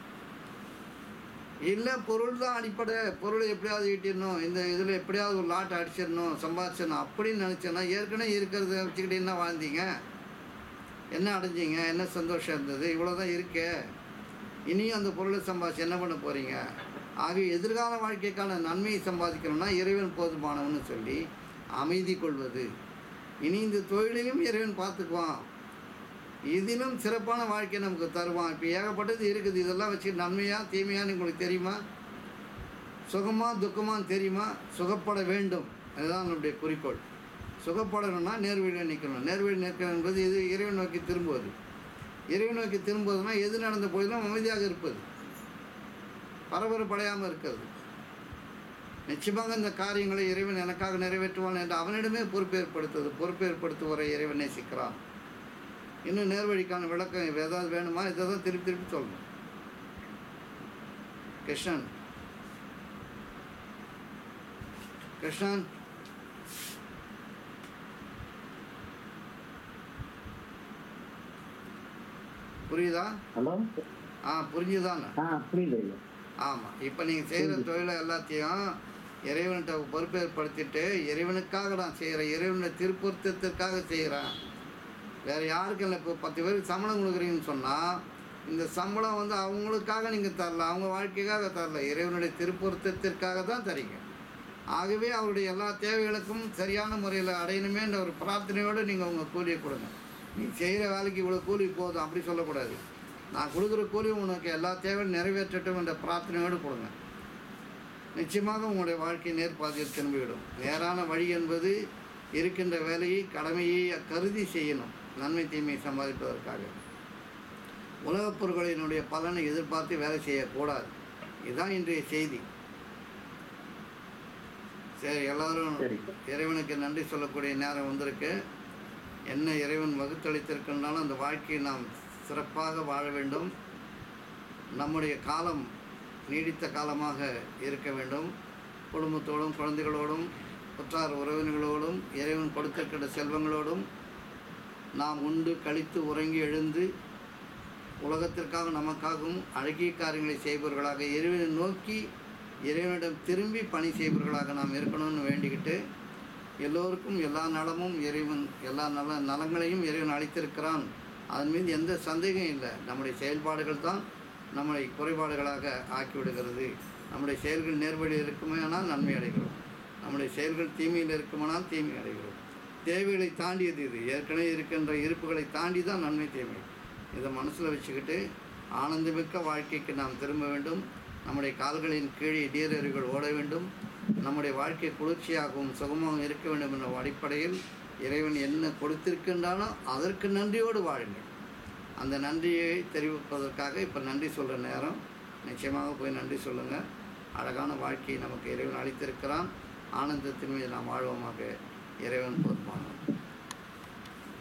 இல்லை பொருள் தான் அடிப்படை பொருளை எப்படியாவது ஈட்டிடணும் இந்த இதில் எப்படியாவது ஒரு லாட் அடிச்சிடணும் சம்பாதிச்சிடணும் அப்படின்னு நினச்சேன்னா ஏற்கனவே இருக்கிறத வச்சுக்கிட்டு என்ன வாழ்ந்தீங்க என்ன அடைஞ்சீங்க என்ன சந்தோஷம் இருந்தது இவ்வளோ தான் இருக்கே இனியும் அந்த பொருளை சம்பாதிச்சு என்ன பண்ண போகிறீங்க ஆக எதிர்கால வாழ்க்கைக்கான நன்மையை சம்பாதிக்கணும்னா இறைவன் போதுமானவன்னு சொல்லி அமைதி கொள்வது இனி இந்த தொழிலையும் இறைவன் பார்த்துக்குவான் இதிலும் சிறப்பான வாழ்க்கை நமக்கு தருவான் இப்போ ஏகப்பட்டது இருக்குது இதெல்லாம் வச்சு நன்மையா தீமையான்னு உங்களுக்கு தெரியுமா சுகமா துக்கமான்னு தெரியுமா சுகப்பட வேண்டும் அதுதான் நம்முடைய குறிக்கோள் சுகப்படணும்னா நேர்வழியில் நிற்கணும் நேர்வழி நிற்கணும் என்பது இது இறைவன் நோக்கி திரும்புவது இறைவன் நோக்கி திரும்புவதுனா எது நடந்த போதிலும் அமைதியாக இருப்பது பரபரப்படையாமல் இருக்கிறது நிச்சயமாக இந்த காரியங்களை இறைவன் எனக்காக நிறைவேற்றுவான் என்று அவனிடமே பொறுப்பேற்படுத்துவது பொறுப்பேற்படுத்துவரை இறைவன் நேசிக்கிறான் இன்னும் நேர்வழிக்கான விளக்கம் ஏதாவது வேணுமா இதை தான் திருப்பி திருப்பி சொல்லணும் கிருஷ்ணன் கிருஷ்ணன் புரியுதா ஹலோ ஆ புரிஞ்சுதானே ஆ புரியுது ஐயா ஆமாம் இப்போ நீங்கள் செய்கிற தொழிலை எல்லாத்தையும் இறைவன்கிட்ட பொறுப்பேற்படுத்திட்டு இறைவனுக்காக நான் செய்கிறேன் இறைவனுடைய திருப்பொருத்தத்திற்காக செய்கிறேன் வேறு யாருக்கும் இல்லை இப்போ பத்து பேருக்கு சம்பளம் கொடுக்குறீங்கன்னு சொன்னால் இந்த சம்பளம் வந்து அவங்களுக்காக நீங்கள் தரல அவங்க வாழ்க்கைக்காக தரல இறைவனுடைய திருப்பொருத்தத்திற்காக தான் தரீங்க ஆகவே அவருடைய எல்லா தேவைகளுக்கும் சரியான முறையில் அடையணுமேன்ற ஒரு பிரார்த்தனையோடு நீங்கள் உங்கள் கூலியை கொடுங்க நீ செய்கிற வேலைக்கு இவ்வளோ கூலி போதும் அப்படி சொல்லக்கூடாது நான் கொடுக்குற கூலி உனக்கு எல்லா தேவையும் நிறைவேற்றட்டும் என்ற பிரார்த்தனையோடு கொடுங்க நிச்சயமாக உங்களுடைய வாழ்க்கை நேர்பாதையில் திரும்பிவிடும் நேரான வழி என்பது இருக்கின்ற வேலையை கடமையை கருதி செய்யணும் நன்மை தீமையை சம்பாதிப்பதற்காக உலகப் பொருட்களினுடைய பலனை எதிர்பார்த்து வேலை செய்யக்கூடாது இதுதான் இன்றைய செய்தி சரி எல்லாரும் சரி இறைவனுக்கு நன்றி சொல்லக்கூடிய நேரம் வந்திருக்கு என்ன இறைவன் வகுத்தளித்திருக்கின்றாலும் அந்த வாழ்க்கையை நாம் சிறப்பாக வாழ வேண்டும் நம்முடைய காலம் நீடித்த காலமாக இருக்க வேண்டும் குடும்பத்தோடும் குழந்தைகளோடும் உற்றார் உறவினர்களோடும் இறைவன் கொடுத்திருக்கின்ற செல்வங்களோடும் நாம் உண்டு கழித்து உறங்கி எழுந்து உலகத்திற்காக நமக்காகவும் அழகிய காரியங்களை செய்பவர்களாக இறைவனை நோக்கி இறைவனிடம் திரும்பி பணி செய்பவர்களாக நாம் இருக்கணும்னு வேண்டிக்கிட்டு எல்லோருக்கும் எல்லா நலமும் இறைவன் எல்லா நல நலங்களையும் இறைவன் அளித்திருக்கிறான் அதன் மீது எந்த சந்தேகம் இல்லை நம்முடைய செயல்பாடுகள் தான் நம்மளை குறைபாடுகளாக ஆக்கிவிடுகிறது நம்முடைய செயல்கள் நேர்வழி இருக்குமேனால் நன்மை அடைகிறோம் நம்முடைய செயல்கள் தீமையில் இருக்குமானால் தீமை அடைகிறோம் தேவைகளை தாண்டியது இது ஏற்கனவே இருக்கின்ற இருப்புகளை தாண்டி தான் நன்மை தீமை இதை மனசில் வச்சுக்கிட்டு ஆனந்தமிக்க வாழ்க்கைக்கு நாம் திரும்ப வேண்டும் நம்முடைய கால்களின் கீழே நீரறிவுகள் ஓட வேண்டும் நம்முடைய வாழ்க்கை குளிர்ச்சியாகவும் சுகமாகவும் இருக்க வேண்டும் என்ற அடிப்படையில் இறைவன் என்ன கொடுத்திருக்கின்றானோ அதற்கு நன்றியோடு வாழுங்கள் அந்த நன்றியை தெரிவிப்பதற்காக இப்போ நன்றி சொல்கிற நேரம் நிச்சயமாக போய் நன்றி சொல்லுங்கள் அழகான வாழ்க்கையை நமக்கு இறைவன் அளித்திருக்கிறான் ஆனந்தத்தின் மீது நாம் வாழ்வோமாக இறைவன் பொறுப்பான